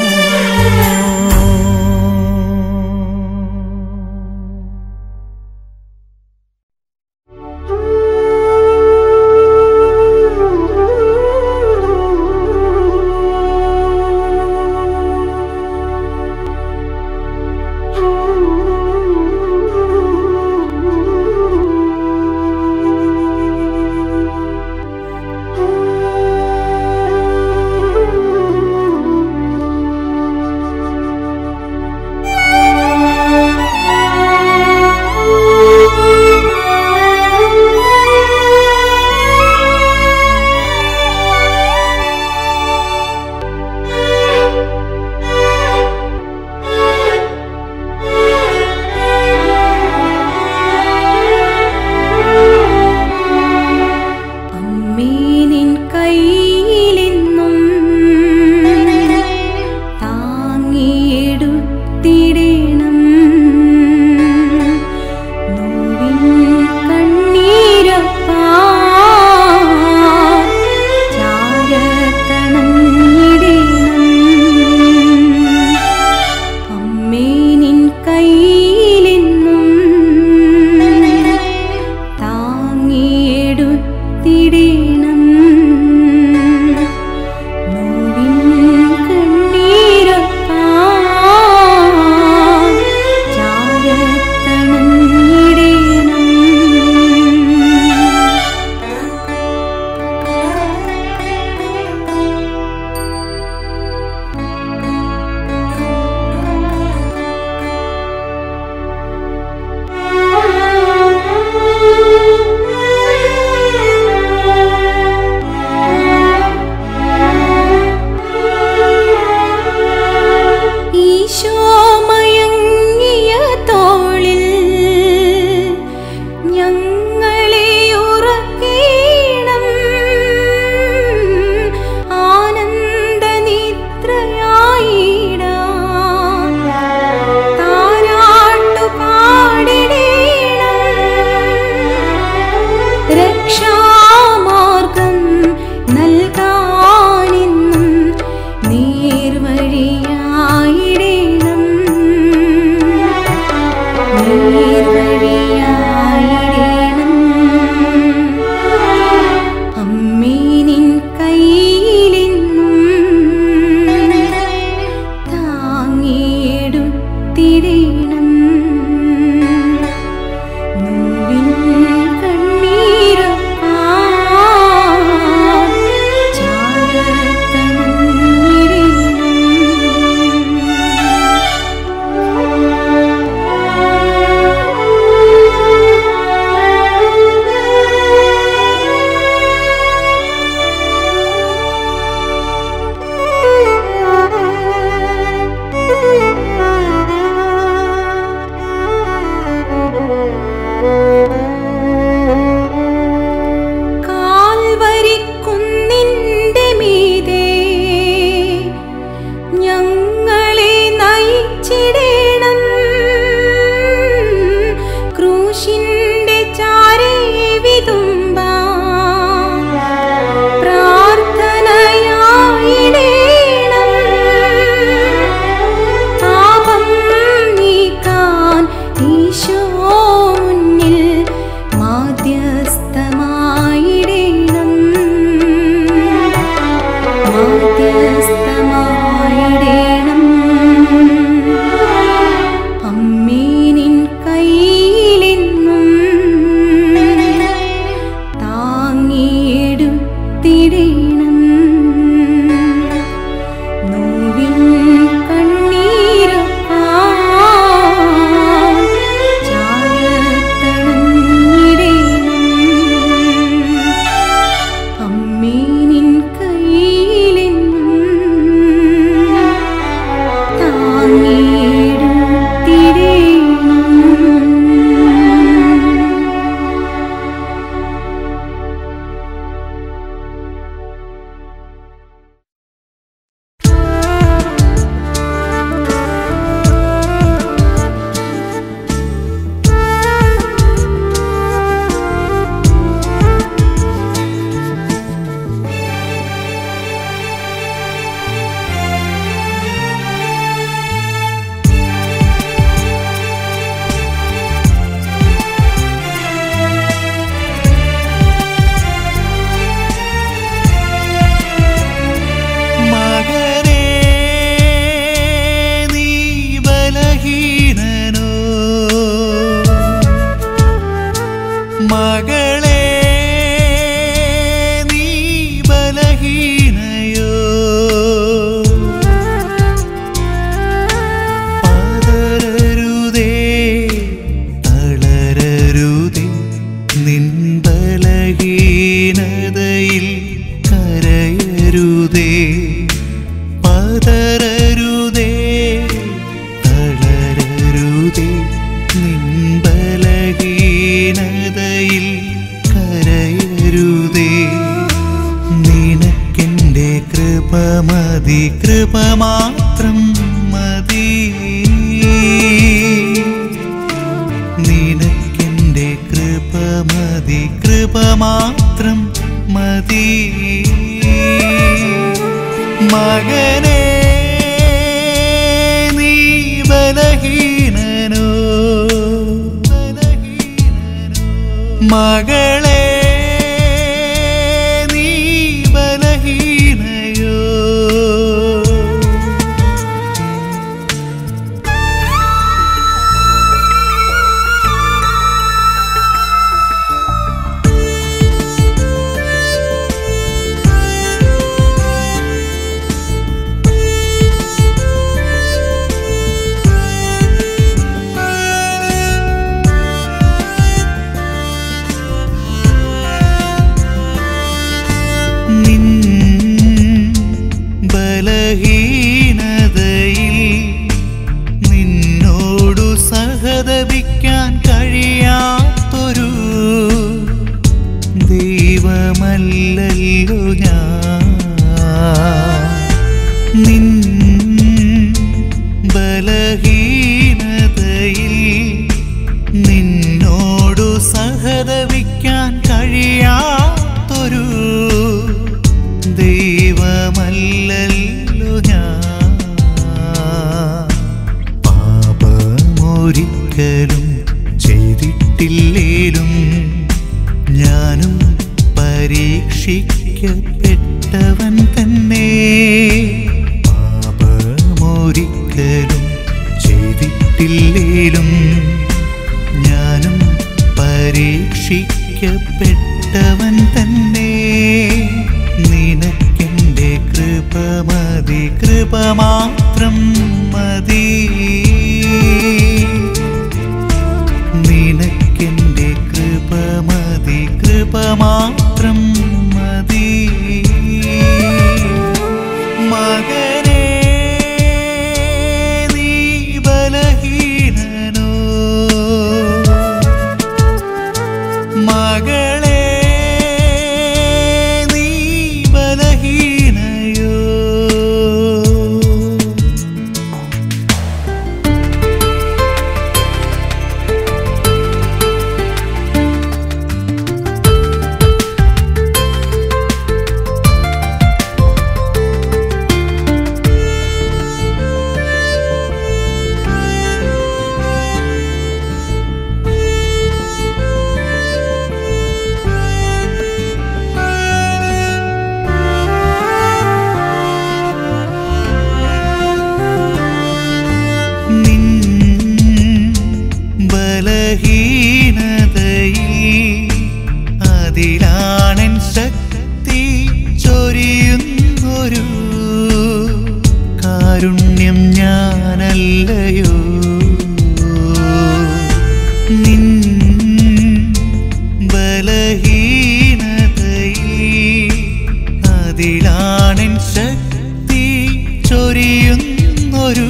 Thank you. താങ്ങിയിടേണം നോവിൻ കണ്ണീരൊപ്പാൻ കാൽവരിക്കുന്നിൻ്റെ മീതെ ഞങ്ങളെ നയിച്ചിടേണം ക്രൂശിൻ്റെ ചാരേ വിതുമ്പാൻ പ്രാർത്ഥനയായിടേണം പാപം നീക്കാൻ ഈശോ മുന്നിൽ മാധ്യസ്ഥമായിടേണം മാധ്യസ്ഥമായിടേണം അമ്മേ നിൻ കയ്യിലെന്നും താങ്ങിയെടുത്തിടേണം നോവിൻ കണ്ണീരൊപ്പാൻ ചാരത്തണഞ്ഞിടേണം അമ്മേ നിൻ കയ്യിലെന്നും താങ്ങിയെടുത്തിടേണം മകനേ നീ ബലഹീനനോ മകളെ നീ ബലഹീനയോ പതരരുതേ തളരരുതേ നിൻ ബലഹീനതയിൽ കരയരുതേ പതരരുതേ തളരരുതേ നിൻ ബലഹീനതയിൽ കരയരുതേ നിനക്കെൻ്റെ കൃപ മതി കൃപ മാത്രം മതി നിനക്കെൻ്റെ കൃപ മതി കൃപ മാത്രം മതി മകനേ നീ ബലഹീനനോ മകളെ നീ ബലഹീനയോ നിൻ ബലഹീനതയിൽ നിന്നോടു സഹതപിക്കാൻ കഴിയാത്തൊരു ദൈവമല്ലല്ലോ ഞാൻ നിൻ ബലഹീനതയിൽ നിന്നോടു സഹതപിക്കാൻ കഴിയാത്തൊരു ദൈവമല്ലല്ലോ ഞാൻ പാപമൊരിക്കലും ചെയ്തിട്ടില്ലേലും ഞാനും പരീക്ഷിക്കപ്പെട്ടവൻ തന്നെ പാപമൊരിക്കലും ചെയ്തിട്ടില്ല പരീക്ഷയിലും ഞാനും പരീക്ഷിക്കപ്പെട്ടവൻ തന്നെ നിനക്കെൻ്റെ കൃപ മതി കൃപ മാത്രം മതി നിനക്കെൻ്റെ കൃപ മതി കൃപ മാത്രം മതി മകനേ നീ ബലഹീനനോ മകളെ നീ ബലഹീനയോ നിൻ ബലഹീനതയിൽ അതിലാണൻ ശക്തി ചൊരിയുന്നൊരു കാരുണ്യം ഞാനല്ലയോ നിൻ ബലഹീനതയിൽ അതിലാണൻ ശക്തി ചൊരിയുന്നൊരു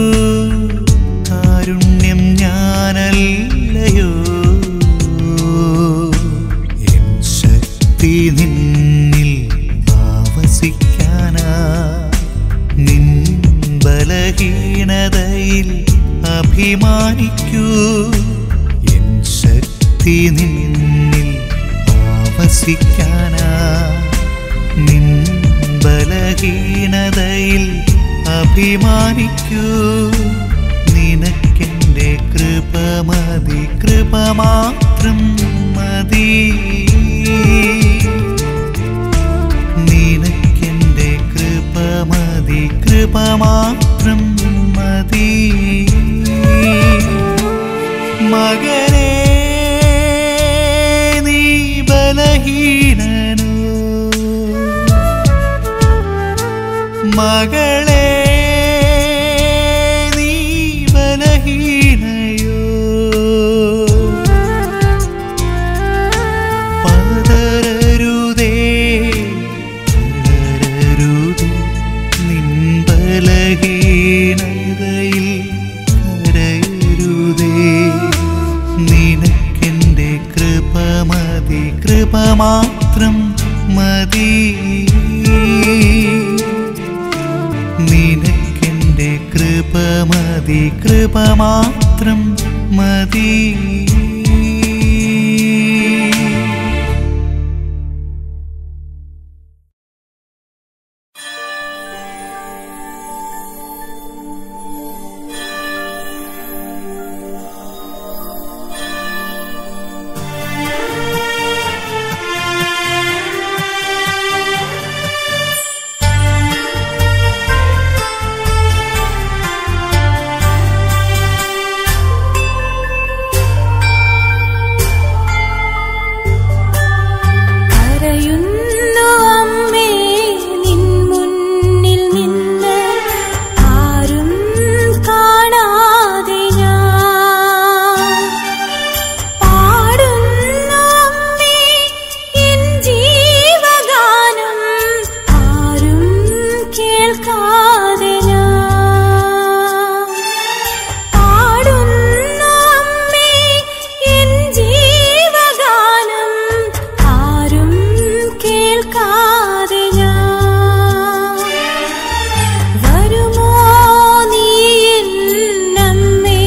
കാരുണ്യം ഞാനല്ലയോ എൻ ശക്തി നിന്നിൽ ആവസിക്കാനാ നിൻ ബലഹീനതയിൽ അഭിമാനിക്കൂ എൻ ശക്തി നിന്നിൽ ആവസിക്കാനാ നിൻ ബലഹീനതയിൽ അഭിമാനിക്കൂ നിനക്കെൻ്റെ കൃപ മതി കൃപ മാത്രം മതി നിനക്കെൻ്റെ കൃപ മതി കൃപ മാത്രം മതി മകനേ നീ ബലഹീനനോ മകളെ നീ ബലഹീനയോ പതരരുതേ പതരരുതേ നിൻ ബലഹീനതയിൽ കരയരുതേ നിനക്കെൻ്റെ കൃപ മതി കൃപ മാത്രം മതി നിനക്കെൻ്റെ കൃപ മതി കൃപ മാത്രം മതി കരയുന്നു അമ്മേ നിൻ മുന്നിൽ നിന്ന് ആരും കാണാതെ ഞാൻ പാടുന്നു അമ്മേ എൻ ജീവഗാനം ആരും കേൾക്കാതെ ഞാൻ പാടുന്നു അമ്മേ എൻ ജീവഗാനം ആരും കേൾക്കാതെ ഞാൻ വരുമോ നീ എന്നമ്മേ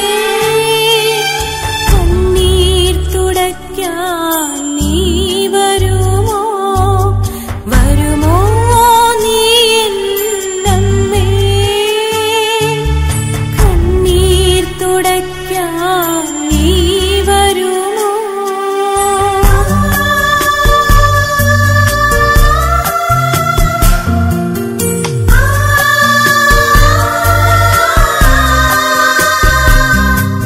കണ്ണീർ തുടയ്ക്കാൻ നീ വരുമോ വരുമോ നീ എന്നമ്മേ കണ്ണീർ തുടയ്ക്കാൻ നീ വരുമോ ആ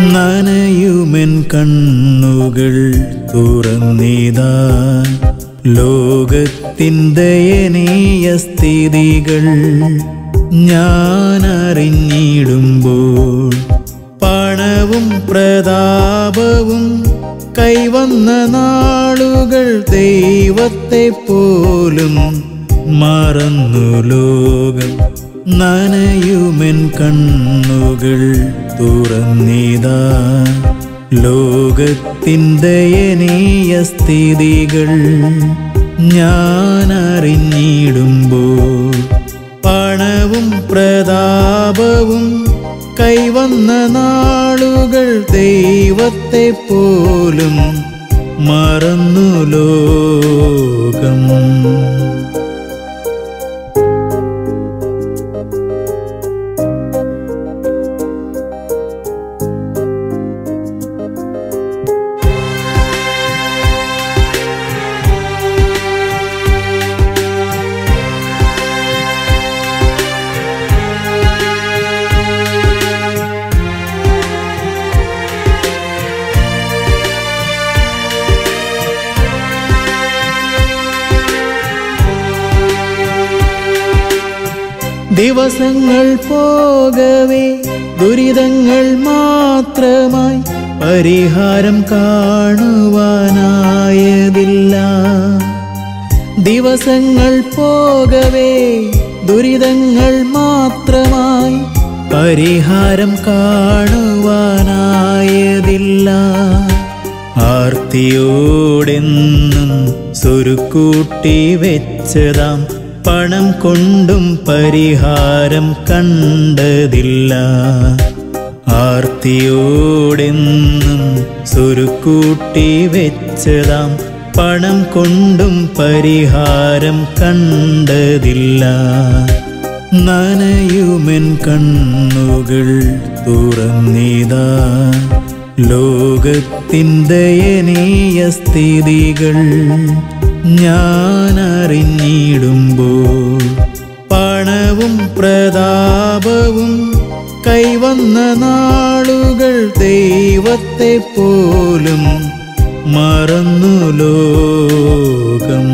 നനയുമെൻ കണ്ണുകൾ തുറന്നിതാ ലോകത്തിൻ ദയനീയ സ്ഥിതികൾ ഞാൻ അറിഞ്ഞിടുമ്പോൾ പണവും പ്രതാപവും കൈവന്ന നാളുകൾ ദൈവത്തെ പോലും മറന്നു ലോകം നനയുമെൻ കണ്ണുകൾ തുറന്നിതാ ലോകത്തിൻ ദയനീയ സ്ഥിതികൾ ഞാൻ അറിഞ്ഞിടുമ്പോൾ പണവും പ്രതാപവും കൈവന്ന നാളുകൾ ദൈവത്തെ പോലും മറന്നു ലോകം ദിവസങ്ങൾ പോകവേ ദുരിതങ്ങൾ മാത്രമായി പരിഹാരം കാണുവാനായതില്ല ദിവസങ്ങൾ പോകവേ ദുരിതങ്ങൾ മാത്രമായി പരിഹാരം കാണുവാനായതില്ല ആർത്തിയോടെന്നും സ്വരുക്കൂട്ടി വെച്ചതാം പണം കൊണ്ടും പരിഹാരം കണ്ടതില്ല ആർത്തിയോടെന്നും സ്വരുക്കൂട്ടി വെച്ചതാം പണം കൊണ്ടും പരിഹാരം കണ്ടതില്ല നനയുമെൻ കണ്ണുകൾ തുറന്നിതാ ലോകത്തിൻ ദയനീയ സ്ഥിതികൾ ഞാൻ അറിഞ്ഞിടുമ്പോൾ പണവും പ്രതാപവും കൈവന്ന നാളുകൾ ദൈവത്തെ പോലും മറന്നു ലോകം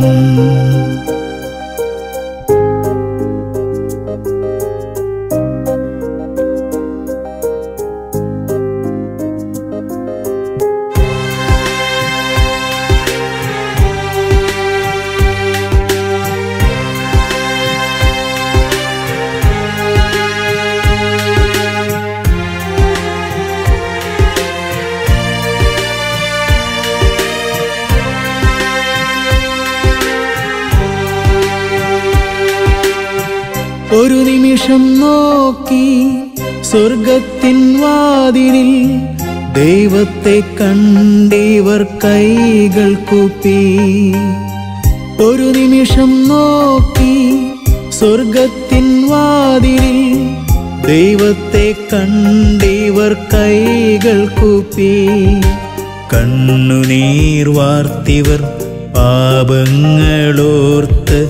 ഒരു നിമിഷം നോക്കി സ്വർഗത്തിൻ വാതിലിൽ ദൈവത്തെ കണ്ടിവർ കൈകൾ കൂപ്പി ഒരു നിമിഷം നോക്കി സ്വർഗത്തിൻ വാതിലിൽ ദൈവത്തെ കണ്ടിവർ കൈകൾ കൂപ്പി കണ്ണുനീർ വാർത്തിവർ പാപങ്ങളോർത്ത്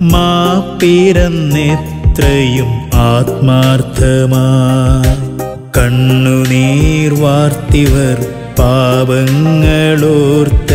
മാപ്പിരന്നെത്രയും ആത്മാർത്ഥമായി കണ്ണുനീർ വാർത്തിവർ പാപങ്ങളോർത്ത്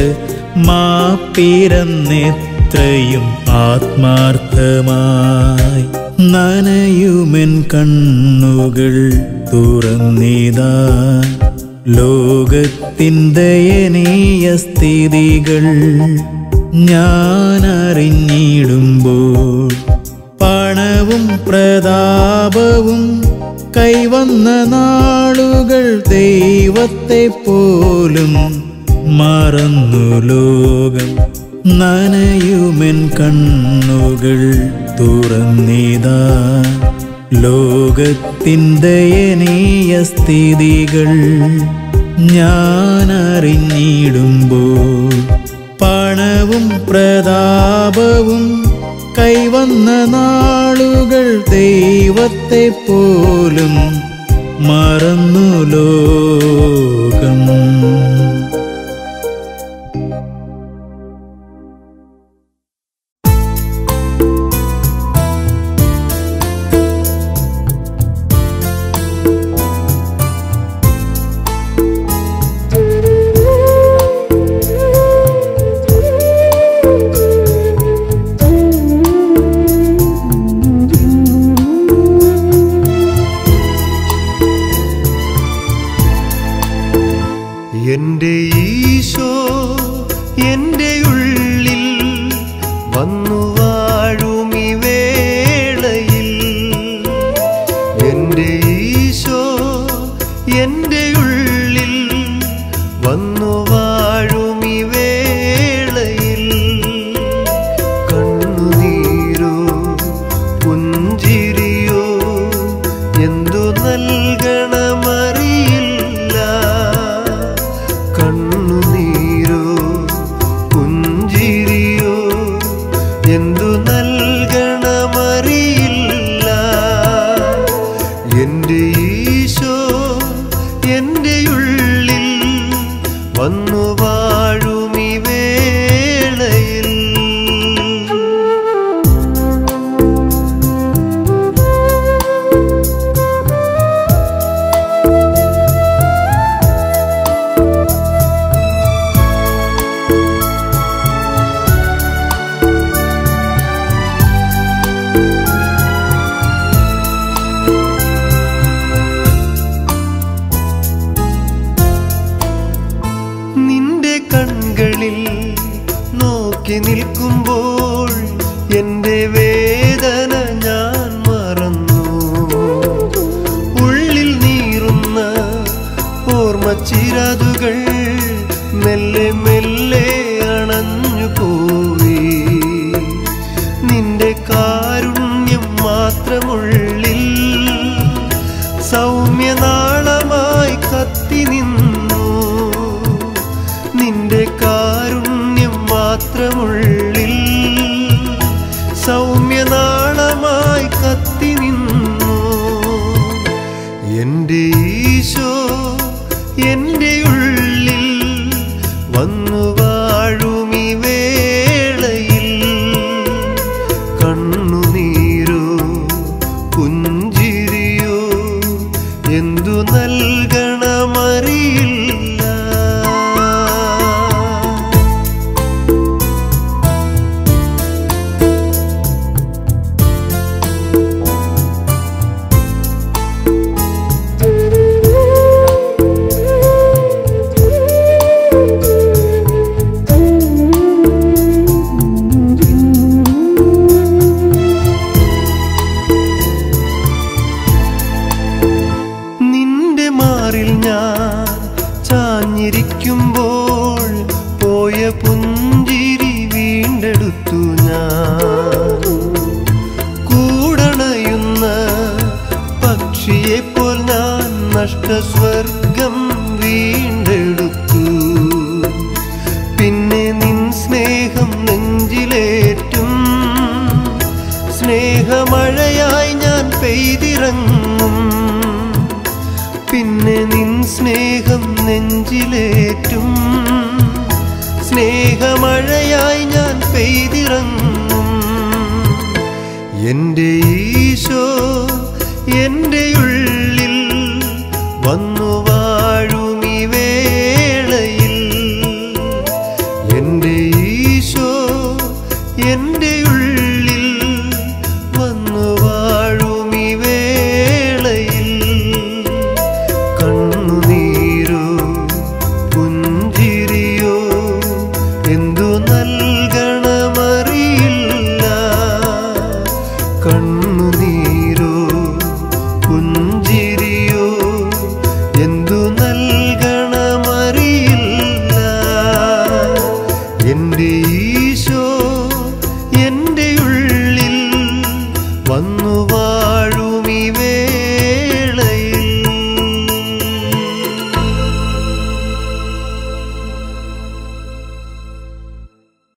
മാപ്പിരന്നെത്രയും ആത്മാർത്ഥമായി നനയുമെൻ കണ്ണുകൾ തുറന്നിതാ ലോകത്തിൻ ദയനീയ സ്ഥിതികൾ ഞാൻ അറിഞ്ഞിടുമ്പോൾ പണവും പ്രതാപവും കൈവന്ന നാളുകൾ ദൈവത്തെ പോലും മറന്നു ലോകം നനയുമെൻ കണ്ണുകൾ തുറന്നിതാ ലോകത്തിൻ ദയനീയ സ്ഥിതികൾ ഞാൻ അറിഞ്ഞിടുമ്പോൾ പണവും പ്രതാപവും കൈവന്ന നാളുകൾ ദൈവത്തെ പോലും മറന്നു ലോകം ും എൻ്റെ ഈശോ എൻ്റെ ഉള്ളിൽ വന്നു വാഴും ഈ വേളയിൽ എൻ്റെ ഈശോ എൻ്റെ ഉള്ളിൽ വന്നു വാഴും ഈ വേളയിൽ കണ്ണുനീരോ പുഞ്ചിരിയോ എന്തു നൽകണമറിയില്ല കണ്ണുനീരോ പുഞ്ചിരിയോ എന്തു നൽകണമറിയില്ല എൻ്റെ ഈശോ എൻ്റെ ഉള്ളിൽ വന്നു വാഴും ഈ വേളയിൽ നിന്റെ കൺകളിൽ നോക്കി നിൽക്കുമ്പോൾ എൻ്റെ വേദന ഞാൻ മറന്നു ഉള്ളിൽ നീറുന്ന ഓർമ്മച്ചിരാതുകൾ മെല്ലെ മെല്ലെ അണഞ്ഞു പോയി നിന്റെ കാരുണ്യം മാത്രമുള്ളിൽ സൗമ്യനാളമായി കത്തി നിന്നു നിന്റെ കാരുണ്യം മാത്രമുള്ളിൽ സൗമ്യനാളമായി കത്തി നിന്നു എൻ്റെ ഈശോ എൻ്റെ ഉള്ളിൽ വന്നു വാഴും ഈ വേളയിൽ കണ്ണുനീരോ പുഞ്ചിരിയോ എന്തു നൽകണമറിയില്ല നിന്റെ മാറിൽ ഞാൻ ചാഞ്ഞിരിക്കുമ്പോൾ പോയ പുഞ്ചിരി വീണ്ടെടുത്തു ഞാൻ കൂടണയുന്ന പക്ഷിയെ പോൽ ഞാൻ നഷ്ടസ്വർഗം വീണ്ടെടുത്തു പിന്നെ നിൻ സ്നേഹം നെഞ്ചിലേറ്റും സ്നേഹമഴയായി ഞാൻ പെയ്തിറങ്ങും പിന്നെ നിൻ സ്നേഹം നെഞ്ചിലേറ്റും സ്നേഹമഴയായി ഞാൻ പെയ്തിറങ്ങും എൻ്റെ ഈശോ എൻ്റെ ഉള്ളിൽ വന്നു വാഴും ഈ വേളയിൽ